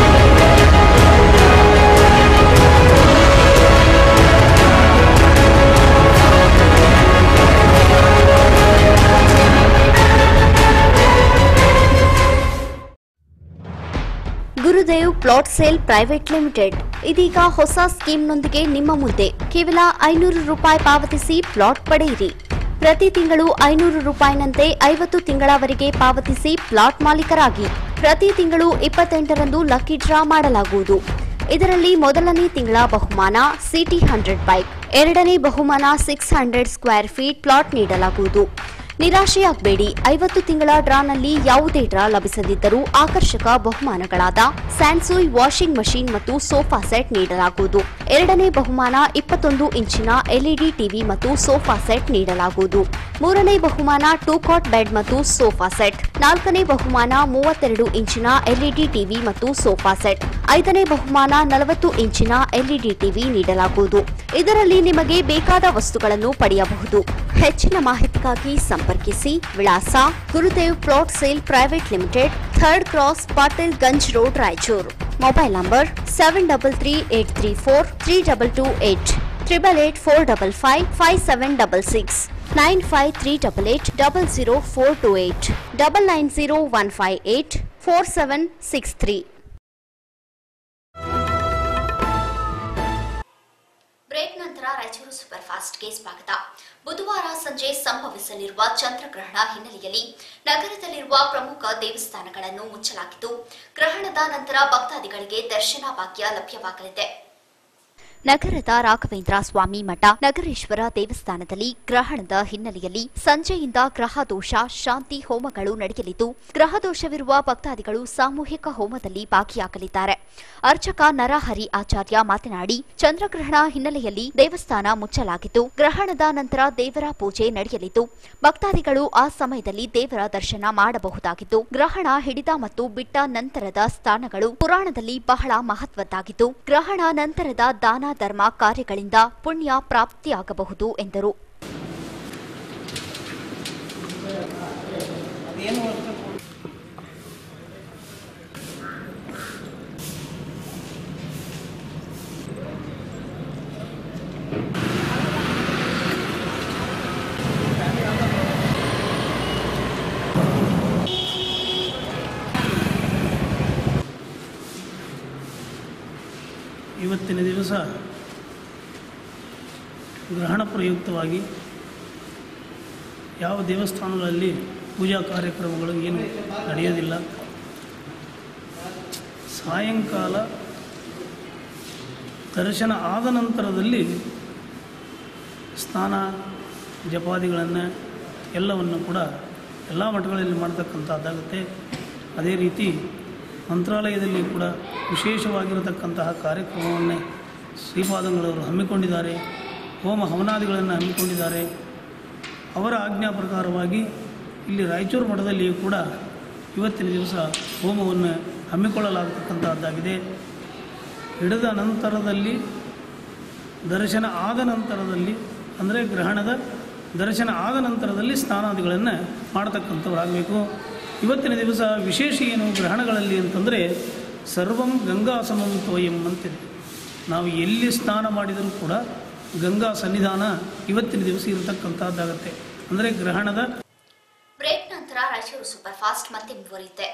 Gurudev plot sale private limited ಇದೀಗ ಹೊಸ ಸ್ಕೀಮ್ನೊಂದಿಗೆ ನಿಮ್ಮ ಮುಂದೆ ಕೇವಲ ಐನೂರು ರೂಪಾಯಿ ಪಾವತಿಸಿ plot ಪಡೆಯಿರಿ ಪ್ರತಿ ತಿಂಗಳು ಐನೂರು ರೂಪಾಯಿನಂತೆ ಐವತ್ತು ತಿಂಗಳವರೆಗೆ ಪಾವತಿಸಿ ಪ್ಲಾಟ್ ಮಾಲೀಕರಾಗಿ ಪ್ರತಿ ತಿಂಗಳು ಇಪ್ಪತ್ತೆಂಟರಂದು ಲಕ್ಕಿ ಡ್ರಾ ಮಾಡಲಾಗುವುದು ಇದರಲ್ಲಿ ಮೊದಲನೇ ತಿಂಗಳ ಬಹುಮಾನ ಸಿಟಿ ಹಂಡ್ರೆಡ್ ಬೈಕ್ ಎರಡನೇ ಬಹುಮಾನ six hundred square feet plot ನೀಡಲಾಗುವುದು ನಿರಾಶೆಯಾಗಬೇಡಿ ಐವತ್ತು ತಿಂಗಳ ಡ್ರಾನಲ್ಲಿ ಯಾವುದೇ ಡ್ರಾ ಲಭಿಸದಿದ್ದರೂ ಆಕರ್ಷಕ ಬಹುಮಾನಗಳಾದ ಸ್ಯಾನ್ಸುಯ್ ವಾಷಿಂಗ್ ಮಷೀನ್ ಮತ್ತು ಸೋಫಾ ಸೆಟ್ ನೀಡಲಾಗುವುದು ಎರಡನೇ ಬಹುಮಾನ ಇಪ್ಪತ್ತೊಂದು ಇಂಚಿನ ಎಲ್ಇಡಿ ಟಿವಿ ಮತ್ತು ಸೋಫಾ ಸೆಟ್ ನೀಡಲಾಗುವುದು ಮೂರನೇ ಬಹುಮಾನ ಟೂ ಕಾಟ್ ಬೆಡ್ ಮತ್ತು ಸೋಫಾ ಸೆಟ್ ನಾಲ್ಕನೇ ಬಹುಮಾನ ಮೂವತ್ತೆರಡು ಇಂಚಿನ ಎಲ್ಇಡಿ ಟಿವಿ ಮತ್ತು ಸೋಫಾ ಸೆಟ್ ಐದನೇ ಬಹುಮಾನ ನಲವತ್ತು ಇಂಚಿನ ಎಲ್ಇಡಿ ಟಿವಿ ನೀಡಲಾಗುವುದು ಇದರಲ್ಲಿ ನಿಮಗೆ ಬೇಕಾದ ವಸ್ತುಗಳನ್ನು ಪಡೆಯಬಹುದು ಹೆಚ್ಚಿನ ಮಾಹಿತಿಗಾಗಿ ಸಂಪರ್ಕಿಸಿ ವಿಳಾಸ Gurudev plot sale private limited third cross Patil Ganj road Raichur mobile number seven double three eight three four three double two eight triple eight four double five five seven double six nine five three double eight double zero four two eight double nine zero one five eight four seven six three break ನಂತರ ನಂತರ Raichur super ಫಾಸ್ಟ್ಗೆ ಸ್ವಾಗತ ಬುಧವಾರ ಸಂಜೆ ಸಂಭವಿಸಲಿರುವ ಚಂದ್ರಗ್ರಹಣ ಹಿನ್ನೆಲೆಯಲ್ಲಿ ನಗರದಲ್ಲಿರುವ ಪ್ರಮುಖ ದೇವಸ್ಥಾನಗಳನ್ನು ಮುಚ್ಚಲಾಗಿದ್ದು ಗ್ರಹಣದ ನಂತರ ಭಕ್ತಾದಿಗಳಿಗೆ ದರ್ಶನ ಭಾಗ್ಯ ಲಭ್ಯವಾಗಲಿದೆ ನಗರದ ರಾಘವೇಂದ್ರ ಸ್ವಾಮಿ ಮಠ ನಗರೇಶ್ವರ ದೇವಸ್ಥಾನದಲ್ಲಿ ಗ್ರಹಣದ ಹಿನ್ನೆಲೆಯಲ್ಲಿ ಸಂಜೆಯಿಂದ ಗ್ರಹ ದೋಷ ಶಾಂತಿ ಹೋಮಗಳು ನಡೆಯಲಿದ್ದು ಗ್ರಹ ದೋಷವಿರುವ ಭಕ್ತಾದಿಗಳು ಸಾಮೂಹಿಕ ಹೋಮದಲ್ಲಿ ಭಾಗಿಯಾಗಲಿದ್ದಾರೆ ಅರ್ಚಕ ನರಹರಿ ಆಚಾರ್ಯ ಮಾತನಾಡಿ ಚಂದ್ರಗ್ರಹಣ ಹಿನ್ನೆಲೆಯಲ್ಲಿ ದೇವಸ್ಥಾನ ಮುಚ್ಚಲಾಗಿದ್ದು ಗ್ರಹಣದ ನಂತರ ದೇವರ ಪೂಜೆ ನಡೆಯಲಿದ್ದು ಭಕ್ತಾದಿಗಳು ಆ ಸಮಯದಲ್ಲಿ ದೇವರ ದರ್ಶನ ಮಾಡಬಹುದಾಗಿದ್ದು ಗ್ರಹಣ ಹಿಡಿದ ಮತ್ತು ಬಿಟ್ಟ ನಂತರದ ಸ್ಥಾನಗಳು ಪುರಾಣದಲ್ಲಿ ಬಹಳ ಮಹತ್ವದ್ದಾಗಿದ್ದು ಗ್ರಹಣ ನಂತರದ ದಾನ ಧರ್ಮ ಕಾರ್ಯಗಳಿಂದ ಪುಣ್ಯ ಪ್ರಾಪ್ತಿಯಾಗಬಹುದು ಎಂದರು ಇವತ್ತಿನ ದಿವಸ ಗ್ರಹಣ ಪ್ರಯುಕ್ತವಾಗಿ ಯಾವ ದೇವಸ್ಥಾನಗಳಲ್ಲಿ ಪೂಜಾ ಕಾರ್ಯಕ್ರಮಗಳು ಏನು ನಡೆಯೋದಿಲ್ಲ ಸಾಯಂಕಾಲ ದರ್ಶನ ಆದ ನಂತರದಲ್ಲಿ ಸ್ನಾನ ಜಪಾದಿಗಳನ್ನು ಎಲ್ಲವನ್ನು ಕೂಡ ಎಲ್ಲ ಮಠಗಳಲ್ಲಿ ಮಾಡ್ತಕ್ಕಂಥದ್ದಾಗುತ್ತೆ ಅದೇ ರೀತಿ ಮಂತ್ರಾಲಯದಲ್ಲಿ ಕೂಡ ವಿಶೇಷವಾಗಿರತಕ್ಕಂತಹ ಕಾರ್ಯಕ್ರಮವನ್ನೇ ಶ್ರೀಪಾದಂಗಳವರು ಹಮ್ಮಿಕೊಂಡಿದ್ದಾರೆ ಹೋಮ ಹವನಾದಿಗಳನ್ನು ಹಮ್ಮಿಕೊಂಡಿದ್ದಾರೆ ಅವರ ಆಜ್ಞಾ ಪ್ರಕಾರವಾಗಿ ಇಲ್ಲಿ ರಾಯಚೂರು ಮಠದಲ್ಲಿಯೂ ಕೂಡ ಇವತ್ತಿನ ದಿವಸ ಹೋಮವನ್ನು ಹಮ್ಮಿಕೊಳ್ಳಲಾಗತಕ್ಕಂಥದ್ದಾಗಿದೆ ಹಿಡಿದ ನಂತರದಲ್ಲಿ ದರ್ಶನ ಆದ ನಂತರದಲ್ಲಿ ಅಂದರೆ ಗ್ರಹಣದ ದರ್ಶನ ಆದ ನಂತರದಲ್ಲಿ ಸ್ನಾನಾದಿಗಳನ್ನು ಮಾಡತಕ್ಕಂಥವರಾಗಬೇಕು ಇವತ್ತಿನ ದಿವಸ ವಿಶೇಷ ಏನು ಗ್ರಹಣಗಳಲ್ಲಿ ಅಂತಂದರೆ ಸರ್ವಂ ಗಂಗಾ ಸಮಂ ತೋಯಂ ಅಂತಿದೆ ನಾವು ಎಲ್ಲಿ ಸ್ನಾನ ಮಾಡಿದರೂ ಕೂಡ ಗಂಗಾ ಸನ್ನಿಧಾನ ಇವತ್ತಿನ ದಿವಸ ಇರತಕ್ಕಂಥದ್ದಾಗತ್ತೆ ಅಂದರೆ ಗ್ರಹಣದ ಬ್ರೇಕ್ ನಂತರ ರಾಯಚೂರು ಸೂಪರ್ ಫಾಸ್ಟ್ ಮತ್ತೆ ಮುಂದುವರಿಯುತ್ತೆ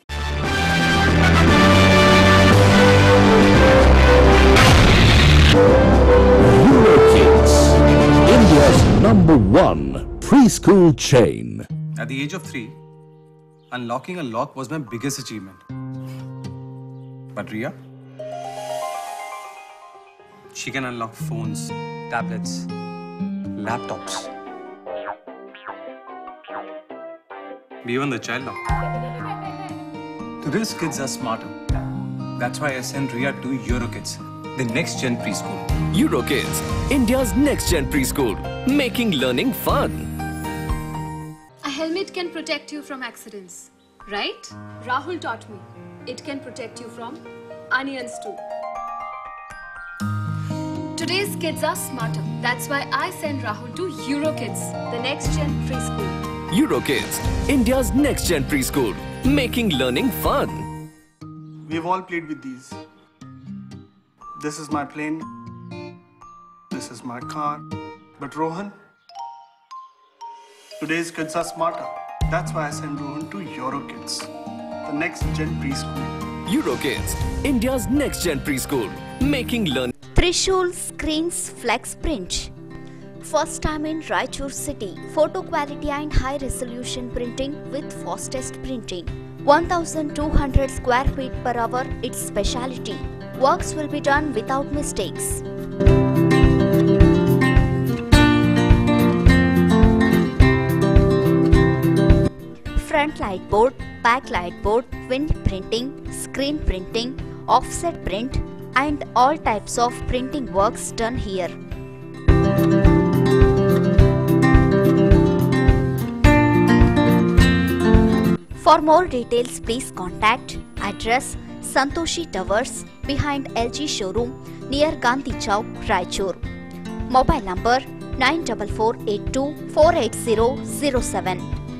Eurokids, India's number one preschool chain. At the age of three, unlocking a lock was my biggest achievement. But Ria, she can unlock phones, tablets, laptops, even the child lock. Today's kids are smarter. That's why I sent Ria to Eurokids, the next gen preschool. Eurokids, India's next gen preschool, making learning fun. A helmet can protect you from accidents, right? Rahul taught me. It can protect you from onions too. Today's kids are smarter. That's why I send Rahul to Eurokids, the next gen preschool. Eurokids, India's next gen preschool, making learning fun. We've all played with these. This is my plane. This is my car. But Rohan, today's kids are smarter. That's why I send Rohan to Eurokids, the next gen preschool. Eurokids, India's next gen preschool, making learning. Trishul Screens Flex Print. First time in Raichur city. Photo quality and high resolution printing with fastest printing. 1200 square feet per hour, its speciality. Works will be done without mistakes. Front light board, back light board, wind printing, screen printing, offset print, and all types of printing works done here. For more details, please contact address Santoshi Towers behind LG showroom near Gandhi Chowk, Raichur. Mobile number 94482 48007.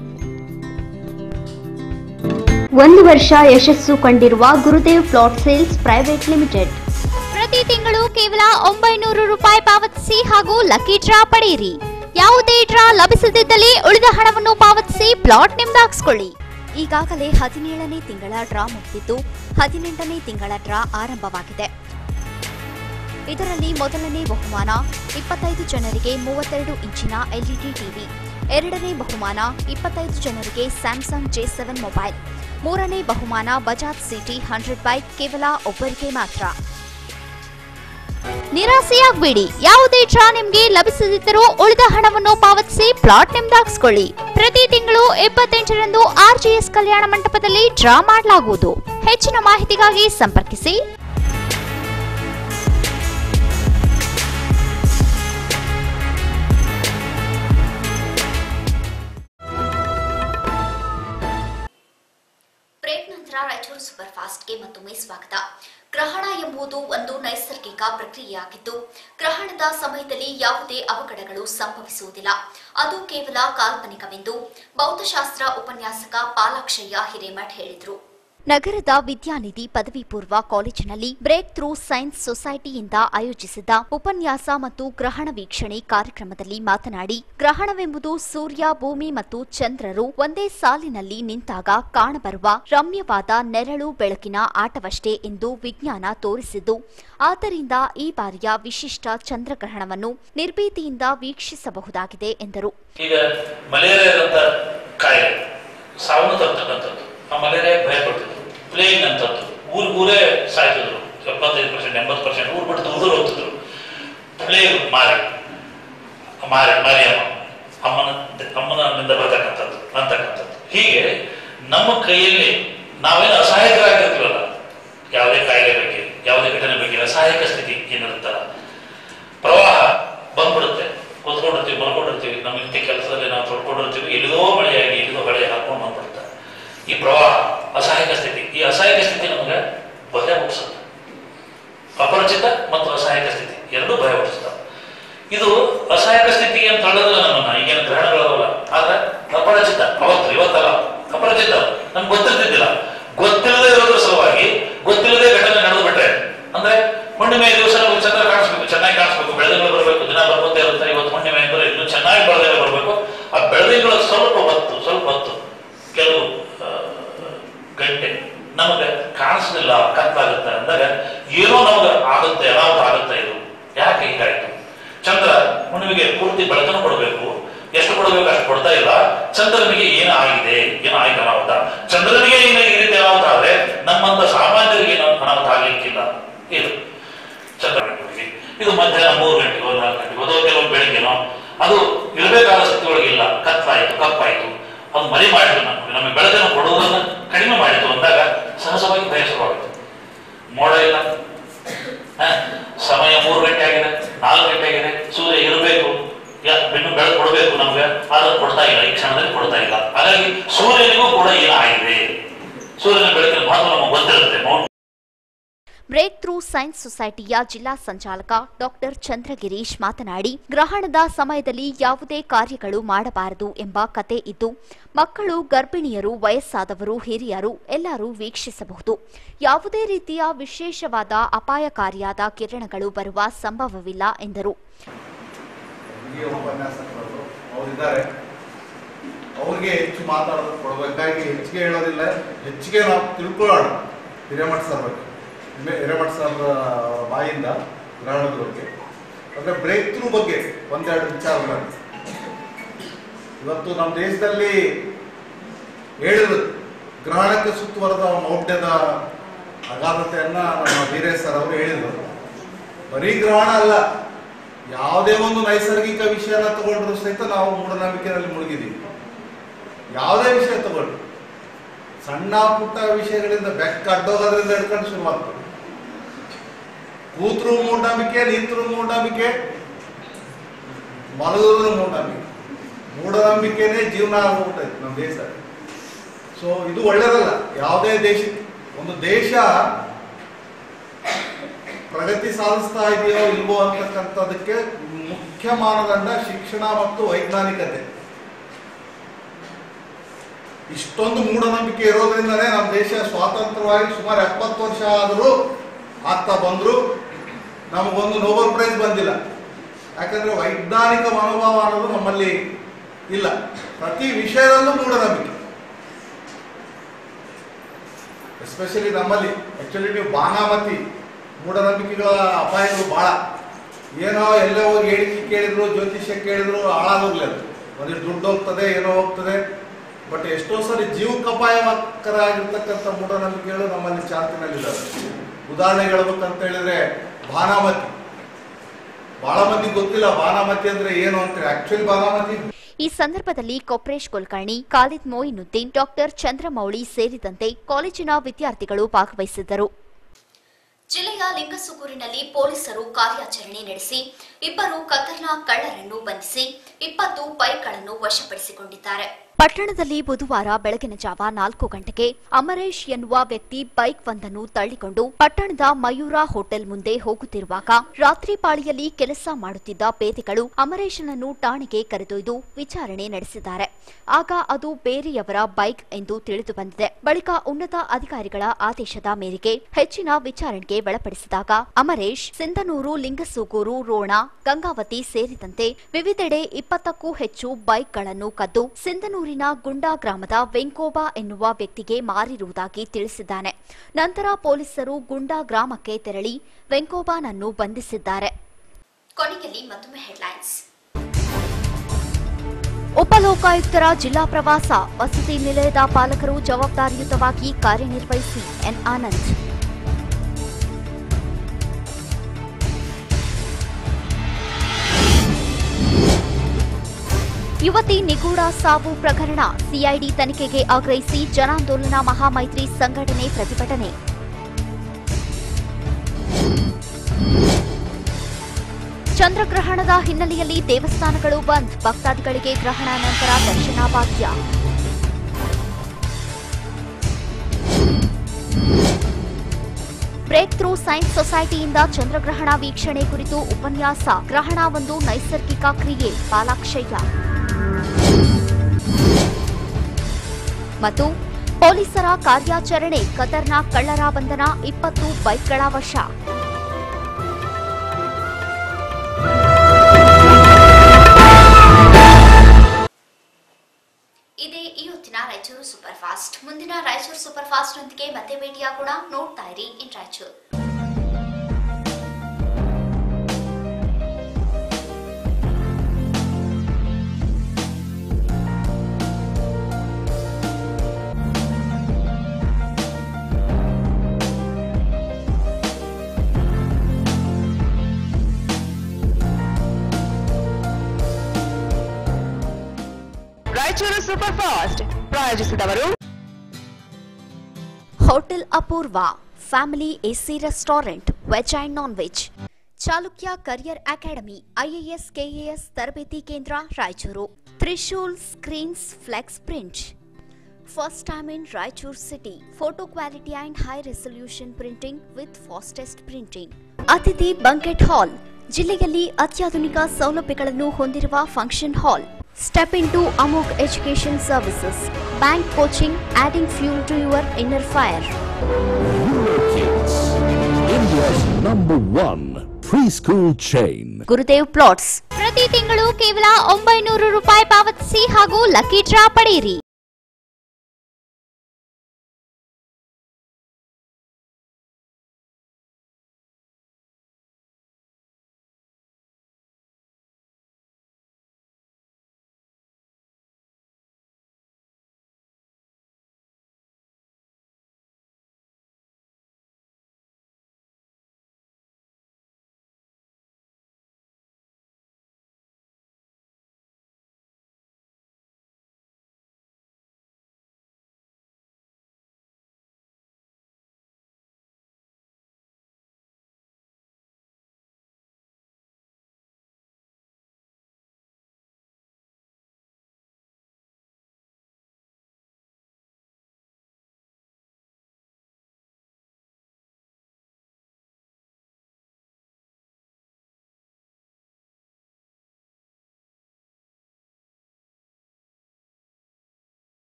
ಒಂದು ವರ್ಷ ಯಶಸ್ಸು ಕಂಡಿರುವ Gurudev plot sales private limited ಪ್ರತಿ ತಿಂಗಳು ಕೇವಲ ಒಂಬೈನೂರು ರೂಪಾಯಿ ಪಾವತಿಸಿ ಹಾಗೂ ಲಕ್ಕಿ ಡ್ರಾ ಪಡೆಯಿರಿ ಯಾವುದೇ ಡ್ರಾ ಲಭಿಸದಿದ್ದಲ್ಲಿ ಉಳಿದ ಹಣವನ್ನು ಪಾವತಿಸಿ ಪ್ಲಾಟ್ ನಿಮ್ದಾಗಿಸ್ಕೊಳ್ಳಿ ಈಗಾಗಲೇ ಹದಿನೇಳನೇ ತಿಂಗಳ ಡ್ರಾ ಮುಗಿದಿದ್ದು ಹದಿನೆಂಟನೇ ತಿಂಗಳ ಡ್ರಾ ಆರಂಭವಾಗಿದೆ ಇದರಲ್ಲಿ ಮೊದಲನೇ ಬಹುಮಾನ ಇಪ್ಪತ್ತೈದು ಜನರಿಗೆ ಮೂವತ್ತೆರಡು ಇಂಚಿನ ಎಲ್ಇಡಿ ಟಿವಿ ಎರಡನೇ ಬಹುಮಾನ ಇಪ್ಪತ್ತೈದು ಜನರಿಗೆ ಸ್ಯಾಮ್ಸಂಗ್ ಜೆ ಸೆವೆನ್ ಮೊಬೈಲ್ ಮೂರನೇ ಬಹುಮಾನ ಬಜಾಜ್ ಸಿಟಿ ಹಂಡ್ರೆಡ್ ಬೈಕ್ ಕೇವಲ ಒಬ್ಬರಿಗೆ ಮಾತ್ರ ನಿರಾಸೆಯಾಗಬೇಡಿ ಯಾವುದೇ ಡ್ರಾ ನಿಮಗೆ ಲಭಿಸದಿದ್ದರೂ ಉಳಿದ ಹಣವನ್ನು ಪಾವತಿಸಿ ಪ್ಲಾಟ್ ನಿಮ್ದಾಗಿಸ್ಕೊಳ್ಳಿ ಪ್ರತಿ ತಿಂಗಳು ಇಪ್ಪತ್ತೆಂಟರಂದು ಆರ್ಜಿಎಸ್ ಕಲ್ಯಾಣ ಮಂಟಪದಲ್ಲಿ ಡ್ರಾ ಮಾಡಲಾಗುವುದು ಹೆಚ್ಚಿನ ಮಾಹಿತಿಗಾಗಿ ಸಂಪರ್ಕಿಸಿ ಬ್ರೇಕ್ ನಂತರ ರಾಯಚೂರು ಸೂಪರ್ ಫಾಸ್ಟ್ಗೆ ಮತ್ತೊಮ್ಮೆ ಸ್ವಾಗತ ಗ್ರಹಣ ಎಂಬುದು ಒಂದು ನೈಸರ್ಗಿಕ ಪ್ರಕ್ರಿಯೆಯಾಗಿದ್ದು ಗ್ರಹಣದ ಸಮಯದಲ್ಲಿ ಯಾವುದೇ ಅವಘಡಗಳು ಸಂಭವಿಸುವುದಿಲ್ಲ ಅದು ಕೇವಲ ಕಾಲ್ಪನಿಕವೆಂದು ಭೌತಶಾಸ್ತ್ರ ಉಪನ್ಯಾಸಕ ಪಾಲಾಕ್ಷಯ್ಯ ಹಿರೇಮಠ್ ಹೇಳಿದರು ನಗರದ ವಿದ್ಯಾನಿಧಿ ಪದವಿ ಪೂರ್ವ ಕಾಲೇಜಿನಲ್ಲಿ ಬ್ರೇಕ್ ಥ್ರೂ ಸೈನ್ಸ್ ಸೊಸೈಟಿಯಿಂದ ಆಯೋಜಿಸಿದ್ದ ಉಪನ್ಯಾಸ ಮತ್ತು ಗ್ರಹಣ ವೀಕ್ಷಣೆ ಕಾರ್ಯಕ್ರಮದಲ್ಲಿ ಮಾತನಾಡಿ ಗ್ರಹಣವೆಂಬುದು ಸೂರ್ಯ ಭೂಮಿ ಮತ್ತು ಚಂದ್ರರು ಒಂದೇ ಸಾಲಿನಲ್ಲಿ ನಿಂತಾಗ ಕಾಣಬರುವ ರಮ್ಯವಾದ ನೆರಳು ಬೆಳಕಿನ ಆಟವಷ್ಟೇ ಎಂದು ವಿಜ್ಞಾನ ತೋರಿಸಿದ್ದು ಆದ್ದರಿಂದ ಈ ಬಾರಿಯ ವಿಶಿಷ್ಟ ಚಂದ್ರಗ್ರಹಣವನ್ನು ನಿರ್ಭೀತಿಯಿಂದ ವೀಕ್ಷಿಸಬಹುದಾಗಿದೆ ಎಂದರು ಈಗ ಮಲೇರಿಯಾ ಅಂತ ಕಾಯಿಲೆ ಸಾವನ್ನು ತರ್ತಕ್ಕಂಥದ್ದು ಆ ಮಲೇರಿಯಾ ಭಯ ಪಡ್ತಿದ್ರು ಪ್ಲೇನ್ ಅಂತದ್ದು ಊರಿಗೂರೇ ಸಾಯ್ತಿದ್ರು ಎಪ್ಪತ್ತೈದು ಪರ್ಸೆಂಟ್ ಎಂಬತ್ತು ಪರ್ಸೆಂಟ್ ಊರು ಬಿಟ್ಟು ಹುಡುಗರು ಹೋಗ್ತಿದ್ರು ಪ್ಲೇಗ್ ಮಾರಿ ಮಾರಿ ಮಾರಿಯಮ್ಮ ಅಮ್ಮನ ಅಮ್ಮನಿಂದ ಬರ್ತಕ್ಕಂಥದ್ದು ಅಂತಕ್ಕಂಥದ್ದು ಹೀಗೆ ನಮ್ಮ ಕೈಯಲ್ಲಿ ನಾವೇನು ಅಸಹಾಯಕರಾಗಿರ್ತೀವಲ್ಲ ಯಾವುದೇ ಕಾಯಿಲೆ ಬಗ್ಗೆ ಯಾವುದೇ ಘಟನೆ ಬಗ್ಗೆ ಅಸಹಾಯಕ ಸ್ಥಿತಿ ಏನಿರುತ್ತಲ್ಲ ಪ್ರವಾಹ ಬಂದ್ಬಿಡುತ್ತೆ ಕೂತ್ಕೊಂಡಿರ್ತೀವಿ ಮಲ್ಕೊಂಡಿರ್ತೀವಿ ನಮ್ಮ ನಿತ್ಯ ಕೆಲಸದಲ್ಲಿ ನಾವು ತೊಡ್ಕೊಂಡಿರ್ತೀವಿ ಎಲ್ಲಿದೋ ಮಳೆಯಾಗಿ ಎಲ್ಲಿದೋ ಹೊಳೆ ಹಾಕೊಂಡು ಬಂದ್ಬಿಡುತ್ತೆ ಈ ಪ್ರವಾಹ ಅಸಹಾಯಕ ಸ್ಥಿತಿ ಈ ಅಸಹಾಯಕ ಸ್ಥಿತಿ ನಮಗೆ ಭಯ ಹುಟ್ಟಿಸುತ್ತೆ ಅಪರಿಚಿತ ಮತ್ತು ಅಸಹಾಯಕ ಸ್ಥಿತಿ ಎರಡೂ ಭಯ ಹುಟ್ಟಿಸ್ತವೆ ಇದು ಅಸಹಾಯಕ ಸ್ಥಿತಿ ಅಂತ ಹೇಳೋದಿಲ್ಲ ನಮ್ಮನ್ನ ಈಗೇನು ಗ್ರಹಣಗಳವಲ್ಲ ಆದ್ರೆ ಅಪರಿಚಿತ ಅವತ್ತು ಇವತ್ತಲ್ಲ ಅಪರಿಚಿತ ನಮ್ಗೆ ಗೊತ್ತಿರ್ತಿದ್ದಿಲ್ಲ ಗೊತ್ತಿಲ್ಲದೆ ಇರೋದ್ರ ಸಲುವಾಗಿ ಗೊತ್ತಿಲ್ಲದೆ ಘಟನೆ ನಡೆದು ಬಿಟ್ರೆ ಅಂದ್ರೆ ಹುಣ್ಣಿಮೆ ದಿವಸ ನಮಗೆ ಚಂದ್ರ ಕಾಣಿಸ್ಬೇಕು ಚೆನ್ನಾಗಿ ಕಾಣಿಸ್ಬೇಕು ಬೆಳೆದಿಂಗಳು ಬರಬೇಕು ದಿನ ಬರ್ಬೋದೇ ಇರುತ್ತೆ ಇವತ್ತು ಹುಣ್ಣಿಮೆ ಅಂದ್ರೆ ಇನ್ನೂ ಚೆನ್ನಾಗಿ ಬೆಳೆದಿಂಗಳು ಬರಬೇಕು ಆ ಬೆಳೆದಿಂಗಳು ಸ್ವಲ್ಪ ಹೊತ್ತು ಸ್ವಲ್ಪ ಹೊತ್ತು ಕೆಲವು ಆ, ಗಂಟೆ ನಮಗೆ ಕಾಣಿಸಲಿಲ್ಲ ಕತ್ತಾಗುತ್ತೆ ಅಂದಾಗ ಏನೋ ನಮಗೆ ಆಗುತ್ತೆ ಅನಾಹುತ ಆಗುತ್ತೆ ಇದು ಯಾಕೆ ಹೀಗಾಯ್ತು ಚಂದ್ರ ಹುಣ್ಣಿಮೆಗೆ ಪೂರ್ತಿ ಬೆಳಕನ್ನು ಕೊಡಬೇಕು ಎಷ್ಟು ಕೊಡಬೇಕು ಅಷ್ಟು ಕೊಡ್ತಾ ಇಲ್ಲ ಚಂದ್ರನಿಗೆ ಏನು ಆಗಿದೆ ಏನು ಆಯ್ತು ಅನಾಹುತ ಚಂದ್ರನಿಗೆ ಏನು ಈ ರೀತಿ ಅನಾಹುತ ಆದ್ರೆ ನಮ್ಮಂತ ಸಾಮಾನ್ಯರಿಗೆ ಏನು ಅನಾಹುತ ಆಗ್ಲಿಕ್ಕಿಲ್ಲ ಇದು ಚಂದ್ರ ಬೆಳಕಿಗೆ. ಇದು ಮಧ್ಯಾಹ್ನ ಮೂರು ಗಂಟೆಗೋ ನಾಲ್ಕು ಗಂಟೆಗೋ ಅಥವಾ ಕೆಲವು ಬೆಳಿಗ್ಗೆನೋ ಅದು ಇರಬೇಕಾದ ಸ್ಥಿತಿ ಒಳಗಿಲ್ಲ ಕತ್ತಾಯಿತು ಕಪ್ಪಾಯಿತು ಅದು ಮರಿ ಮಾಡಿತು ನಮಗೆ ನಮಗೆ ಬೆಳಕನ್ನು ಕೊಡುವುದನ್ನು ಕಡಿಮೆ ಮಾಡಿತು ಅಂದಾಗ ಸಹಜವಾಗಿ ಭಯ ಶುರುವಾಗುತ್ತೆ ಮೋಡ ಇಲ್ಲ ಹ? ಸಮಯ ಮೂರು ಗಂಟೆ ಆಗಿದೆ ನಾಲ್ಕು ಗಂಟೆ ಆಗಿದೆ ಸೂರ್ಯ ಇರಬೇಕು ಇನ್ನು ಬೆಳಕು ಕೊಡಬೇಕು ನಮ್ಗೆ ಆದ್ರೆ ಕೊಡ್ತಾ ಇಲ್ಲ ಈ ಕ್ಷಣದಲ್ಲಿ ಕೊಡ್ತಾ ಇಲ್ಲ ಹಾಗಾಗಿ ಸೂರ್ಯನಿಗೂ ಕೂಡ ಏನಾಗಿದೆ ಸೂರ್ಯನ ಬೆಳಕಿನ ಮಹತ್ವ ನಮಗೆ ಗೊತ್ತಿರುತ್ತೆ ಮೌಂಟ್ ಬ್ರೇಕ್ ಥ್ರೂ ಸೈನ್ಸ್ ಸೊಸೈಟಿಯ ಜಿಲ್ಲಾ ಸಂಚಾಲಕ ಡಾಕ್ಟರ್ ಚಂದ್ರಗಿರೀಶ್ ಮಾತನಾಡಿ ಗ್ರಹಣದ ಸಮಯದಲ್ಲಿ ಯಾವುದೇ ಕಾರ್ಯಗಳು ಮಾಡಬಾರದು ಎಂಬ ಕತೆ ಇದ್ದು ಮಕ್ಕಳು ಗರ್ಭಿಣಿಯರು ವಯಸ್ಸಾದವರು ಹಿರಿಯರು ಎಲ್ಲರೂ ವೀಕ್ಷಿಸಬಹುದು ಯಾವುದೇ ರೀತಿಯ ವಿಶೇಷವಾದ ಅಪಾಯಕಾರಿಯಾದ ಕಿರಣಗಳು ಬರುವ ಸಂಭವವಿಲ್ಲ ಎಂದರು ಹಿರಿಯ ಉಪನ್ಯಾಸಕರು ಅವರಿದ್ದಾರೆ ಅವ್ರಿಗೆ ಹೆಚ್ಚು ಮಾತಾಡೋದು ಕೊಡಬೇಕಾಗಿ ಹೆಚ್ಚಿಗೆ ಹೇಳೋದಿಲ್ಲ ಹೆಚ್ಚಿಗೆ ನಾವು ತಿಳ್ಕೊಳ್ಳೋಣ ಹಿರೇಮಠ ಸರ್ ಬಗ್ಗೆ ಹಿರೇ- ಹಿರೇಮಠ ಸರ್ ಅವರ ಬಾಯಿಂದ ಗ್ರಹಣದ ಬಗ್ಗೆ ಅಂದರೆ ಬ್ರೇಕ್ ಥ್ರೂ ಬಗ್ಗೆ ಒಂದೆರಡು ವಿಚಾರಗಳು ಇವತ್ತು ನಮ್ಮ ದೇಶದಲ್ಲಿ ಹೇಳಿದ್ರು ಗ್ರಹಣಕ್ಕೆ ಸುತ್ತುವರೆದ ಮೌಢ್ಯದ ಅಗಾಧತೆಯನ್ನ ನಮ್ಮ ವೀರೇಶ್ ಸರ್ ಅವರು ಹೇಳಿದರು ಬರೀ ಗ್ರಹಣ ಅಲ್ಲ ಯಾವುದೇ ಒಂದು ನೈಸರ್ಗಿಕ ವಿಷಯನ ತಗೊಂಡ್ರು ಸಹಿತ ನಾವು ಮೂಢನಂಬಿಕೆಯಲ್ಲಿ ಮುಳುಗಿದ್ದೀವಿ ಯಾವುದೇ ವಿಷಯ ತಗೊಳ್ಳಿ ಸಣ್ಣ ಪುಟ್ಟ ವಿಷಯಗಳಿಂದ ಬೆಕ್ಕ ಅಡ್ಡೋಗೋದ್ರಿಂದ ಹಿಡ್ಕೊಂಡು ಶುರುವಾಗ್ತದೆ ಕೂತ್ರು ಮೂಢನಂಬಿಕೆ ನಿಂತರು ಮೂಢನಂಬಿಕೆ ಮಲಗಿದ್ರು ಮೂಢನಂಬಿಕೆ ಮೂಢನಂಬಿಕೆನೇ ಜೀವನ ಆಗ್ಬಿಟ್ಟೈತೆ ನಮ್ಮ ದೇಶ ಸೊ ಇದು ಒಳ್ಳೇದಲ್ಲ ಯಾವುದೇ ದೇಶ ಒಂದು ದೇಶ ಪ್ರಗತಿ ಸಾಧಿಸ್ತಾ ಇದೆಯೋ ಇಲ್ವೋ ಅಂತಕ್ಕಂಥದಕ್ಕೆ ಮುಖ್ಯ ಮಾನದಂಡ ಶಿಕ್ಷಣ ಮತ್ತು ವೈಜ್ಞಾನಿಕತೆ ಇಷ್ಟೊಂದು ಮೂಢನಂಬಿಕೆ ಇರೋದ್ರಿಂದನೇ ನಮ್ಮ ದೇಶ ಸ್ವಾತಂತ್ರ್ಯವಾಗಿ ಸುಮಾರು ಎಪ್ಪತ್ತು ವರ್ಷ ಆದರೂ ಆಗ್ತಾ ಬಂದ್ರು ನಮಗೊಂದು ನೋಬೆಲ್ ಪ್ರೈಸ್ ಬಂದಿಲ್ಲ ಯಾಕಂದ್ರೆ ವೈಜ್ಞಾನಿಕ ಮನೋಭಾವ ಅನ್ನೋದು ನಮ್ಮಲ್ಲಿ ಇಲ್ಲ ಪ್ರತಿ ವಿಷಯದಲ್ಲೂ ಮೂಢನಂಬಿಕೆ ಎಸ್ಪೆಷಲಿ ನಮ್ಮಲ್ಲಿ ಆಕ್ಚುಲಿ ನೀವು ಬಾನಾಮತಿ ಮೂಢನಂಬಿಕೆಗಳ ಅಪಾಯಗಳು ಭಾಳ ಏನೋ ಎಲ್ಲೋ ಹೋಗಿ ಹೇಳಿಕೆ ಕೇಳಿದ್ರು ಜ್ಯೋತಿಷ್ಯ ಕೇಳಿದ್ರು ಹಾಳಾಗೋಗ್ಲಿ ಅದು ಒಂದಿಷ್ಟು ದುಡ್ಡು ಹೋಗ್ತದೆ ಏನೋ ಹೋಗ್ತದೆ ಬಟ್ ಎಷ್ಟೋ ಸರಿ ಜೀವಕ್ಕೆ ಅಪಾಯಕರ ಆಗಿರ್ತಕ್ಕಂಥ ಮೂಢನಂಬಿಕೆಗಳು ನಮ್ಮಲ್ಲಿ ಚಾಲ್ತಿನಲ್ಲಿದ್ದಾವೆ ಉದಾಹರಣೆ ಹೇಳ್ಬೇಕಂತ ಹೇಳಿದ್ರೆ ಬಾನಾಮತಿ ಬಹಳ ಮಂದಿ ಗೊತ್ತಿಲ್ಲ ಬಾನಾಮತಿ ಅಂದ್ರೆ ಏನು ಅಂತ ಆಕ್ಚುಲಿ ಬಾನಾಮತಿ ಈ ಸಂದರ್ಭದಲ್ಲಿ ಕೊಪ್ರೇಶ್ ಕುಲಕರ್ಣಿ ಖಾಲಿದ್ ಮೊಯಿನುದ್ದೀನ್ ಡಾಕ್ಟರ್ ಚಂದ್ರಮೌಳಿ ಸೇರಿದಂತೆ ಕಾಲೇಜಿನ ವಿದ್ಯಾರ್ಥಿಗಳು ಭಾಗವಹಿಸಿದ್ದರು ಜಿಲ್ಲೆಯ ಲಿಂಗಸುಗೂರಿನಲ್ಲಿ ಪೊಲೀಸರು ಕಾರ್ಯಾಚರಣೆ ನಡೆಸಿ ಇಬ್ಬರು ಕತ್ತರ್ನ ಕಳ್ಳರನ್ನು ಬಂಧಿಸಿ ಇಪ್ಪತ್ತು ಬೈಕ್ಗಳನ್ನು ವಶಪಡಿಸಿಕೊಂಡಿದ್ದಾರೆ ಪಟ್ಟಣದಲ್ಲಿ ಬುಧವಾರ ಬೆಳಗಿನ ಜಾವ ನಾಲ್ಕು ಗಂಟೆಗೆ ಅಮರೇಶ್ ಎನ್ನುವ ವ್ಯಕ್ತಿ ಬೈಕ್ ಒಂದನ್ನು ತಳ್ಳಿಕೊಂಡು ಪಟ್ಟಣದ ಮಯೂರ ಹೋಟೆಲ್ ಮುಂದೆ ಹೋಗುತ್ತಿರುವಾಗ ರಾತ್ರಿ ಪಾಳಿಯಲ್ಲಿ ಕೆಲಸ ಮಾಡುತ್ತಿದ್ದ ಪೇದೆಗಳು ಅಮರೇಶನನ್ನು ಠಾಣೆಗೆ ಕರೆದೊಯ್ದು ವಿಚಾರಣೆ ನಡೆಸಿದ್ದಾರೆ ಆಗ ಅದು ಬೇರೆಯವರ ಬೈಕ್ ಎಂದು ತಿಳಿದು ಬಂದಿದೆ ಬಳಿಕ ಉನ್ನತ ಅಧಿಕಾರಿಗಳ ಆದೇಶದ ಮೇರೆಗೆ ಹೆಚ್ಚಿನ ವಿಚಾರಣೆಗೆ ಒಳಪಡಿಸಿದಾಗ ಅಮರೇಶ್ ಸಿಂಧನೂರು ಲಿಂಗಸೂಗೂರು ರೋಣ ಗಂಗಾವತಿ ಸೇರಿದಂತೆ ವಿವಿಧೆಡೆ ಇಪ್ಪತ್ತಕ್ಕೂ ಹೆಚ್ಚು ಬೈಕ್ಗಳನ್ನು ಕದ್ದು ಸಿಂಧನೂರಿನ ಗುಂಡಾ ಗ್ರಾಮದ ವೆಂಕೋಬಾ ಎನ್ನುವ ವ್ಯಕ್ತಿಗೆ ಮಾರಿರುವುದಾಗಿ ತಿಳಿಸಿದ್ದಾನೆ ನಂತರ ಪೊಲೀಸರು ಗುಂಡಾ ಗ್ರಾಮಕ್ಕೆ ತೆರಳಿ ವೆಂಕೋಬಾನನ್ನು ಬಂಧಿಸಿದ್ದಾರೆ ಕೊನೆಯಲ್ಲಿ ಮತ್ತೊಮ್ಮೆ ಹೆಡ್ಲೈನ್ಸ್ ಉಪಲೋಕಾಯುಕ್ತರ ಜಿಲ್ಲಾ ಪ್ರವಾಸ ವಸತಿ ನಿಲಯದ ಪಾಲಕರು ಜವಾಬ್ದಾರಿಯುತವಾಗಿ ಕಾರ್ಯನಿರ್ವಹಿಸಿ ಎನ್ ಆನಂದ್ ಯುವತಿ ನಿಗೂಢ ಸಾವು ಪ್ರಕರಣ ಸಿಐಡಿ ತನಿಖೆಗೆ ಆಗ್ರಹಿಸಿ ಜನಾಂದೋಲನ ಮಹಾಮೈತ್ರಿ ಸಂಘಟನೆ ಪ್ರತಿಭಟನೆ ಚಂದ್ರಗ್ರಹಣದ ಹಿನ್ನೆಲೆಯಲ್ಲಿ ದೇವಸ್ಥಾನಗಳು ಬಂದ್ ಭಕ್ತಾದಿಗಳಿಗೆ ಗ್ರಹಣ ನಂತರ ದರ್ಶನ ಭಾಗ್ಯ ಬ್ರೇಕ್ ಥ್ರೂ ಸೈನ್ಸ್ ಸೊಸೈಟಿಯಿಂದ ಚಂದ್ರಗ್ರಹಣ ವೀಕ್ಷಣೆ ಕುರಿತು ಉಪನ್ಯಾಸ ಗ್ರಹಣ ಒಂದು ನೈಸರ್ಗಿಕ ಕ್ರಿಯೆ ಬಾಲಾಕ್ಷಯ್ಯ ಮತ್ತು ಪೊಲೀಸರ ಕಾರ್ಯಾಚರಣೆ ಕದರ್ನ ಕಳ್ಳರ ಬಂಧನ ಇಪ್ಪತ್ತು ಬೈಕ್ಗಳ ವಶ ಇದೇ ಇವತ್ತಿನ ರಾಯಚೂರು ಸೂಪರ್ ಫಾಸ್ಟ್ ಮುಂದಿನ ರಾಯಚೂರು ಸೂಪರ್ ಫಾಸ್ಟ್ ನೊಂದಿಗೆ ಮತ್ತೆ ಭೇಟಿಯಾಗೋಣ ನೋಡ್ತಾ ಇರಿ in Raichur Raichur super fast ಪ್ರಾಯೋಜಿಸಿದವರು hotel Apoorva family AC restaurant veg and non veg Chalukya career academy IAS KAS ತರಬೇತಿ ಕೇಂದ್ರ Raichur Trishul screens flex print first time in Raichur city photo quality and high resolution printing with fastest printing ಅತಿಥಿ banquet hall ಜಿಲ್ಲೆಯಲ್ಲಿ ಅತ್ಯಾಧುನಿಕ ಸೌಲಭ್ಯಗಳನ್ನು ಹೊಂದಿರುವ function hall step into ಅಮೋಕ್ education services bank coaching adding fuel to your inner fire Kids, India's number one preschool chain. Gurudev plots ಪ್ರತಿ ತಿಂಗಳು ಕೇವಲ ಒಂಬೈನೂರು ರೂಪಾಯಿ ಪಾವತಿಸಿ ಹಾಗೂ ಲಕ್ಕಿ ಡ್ರಾ ಪಡೆಯಿರಿ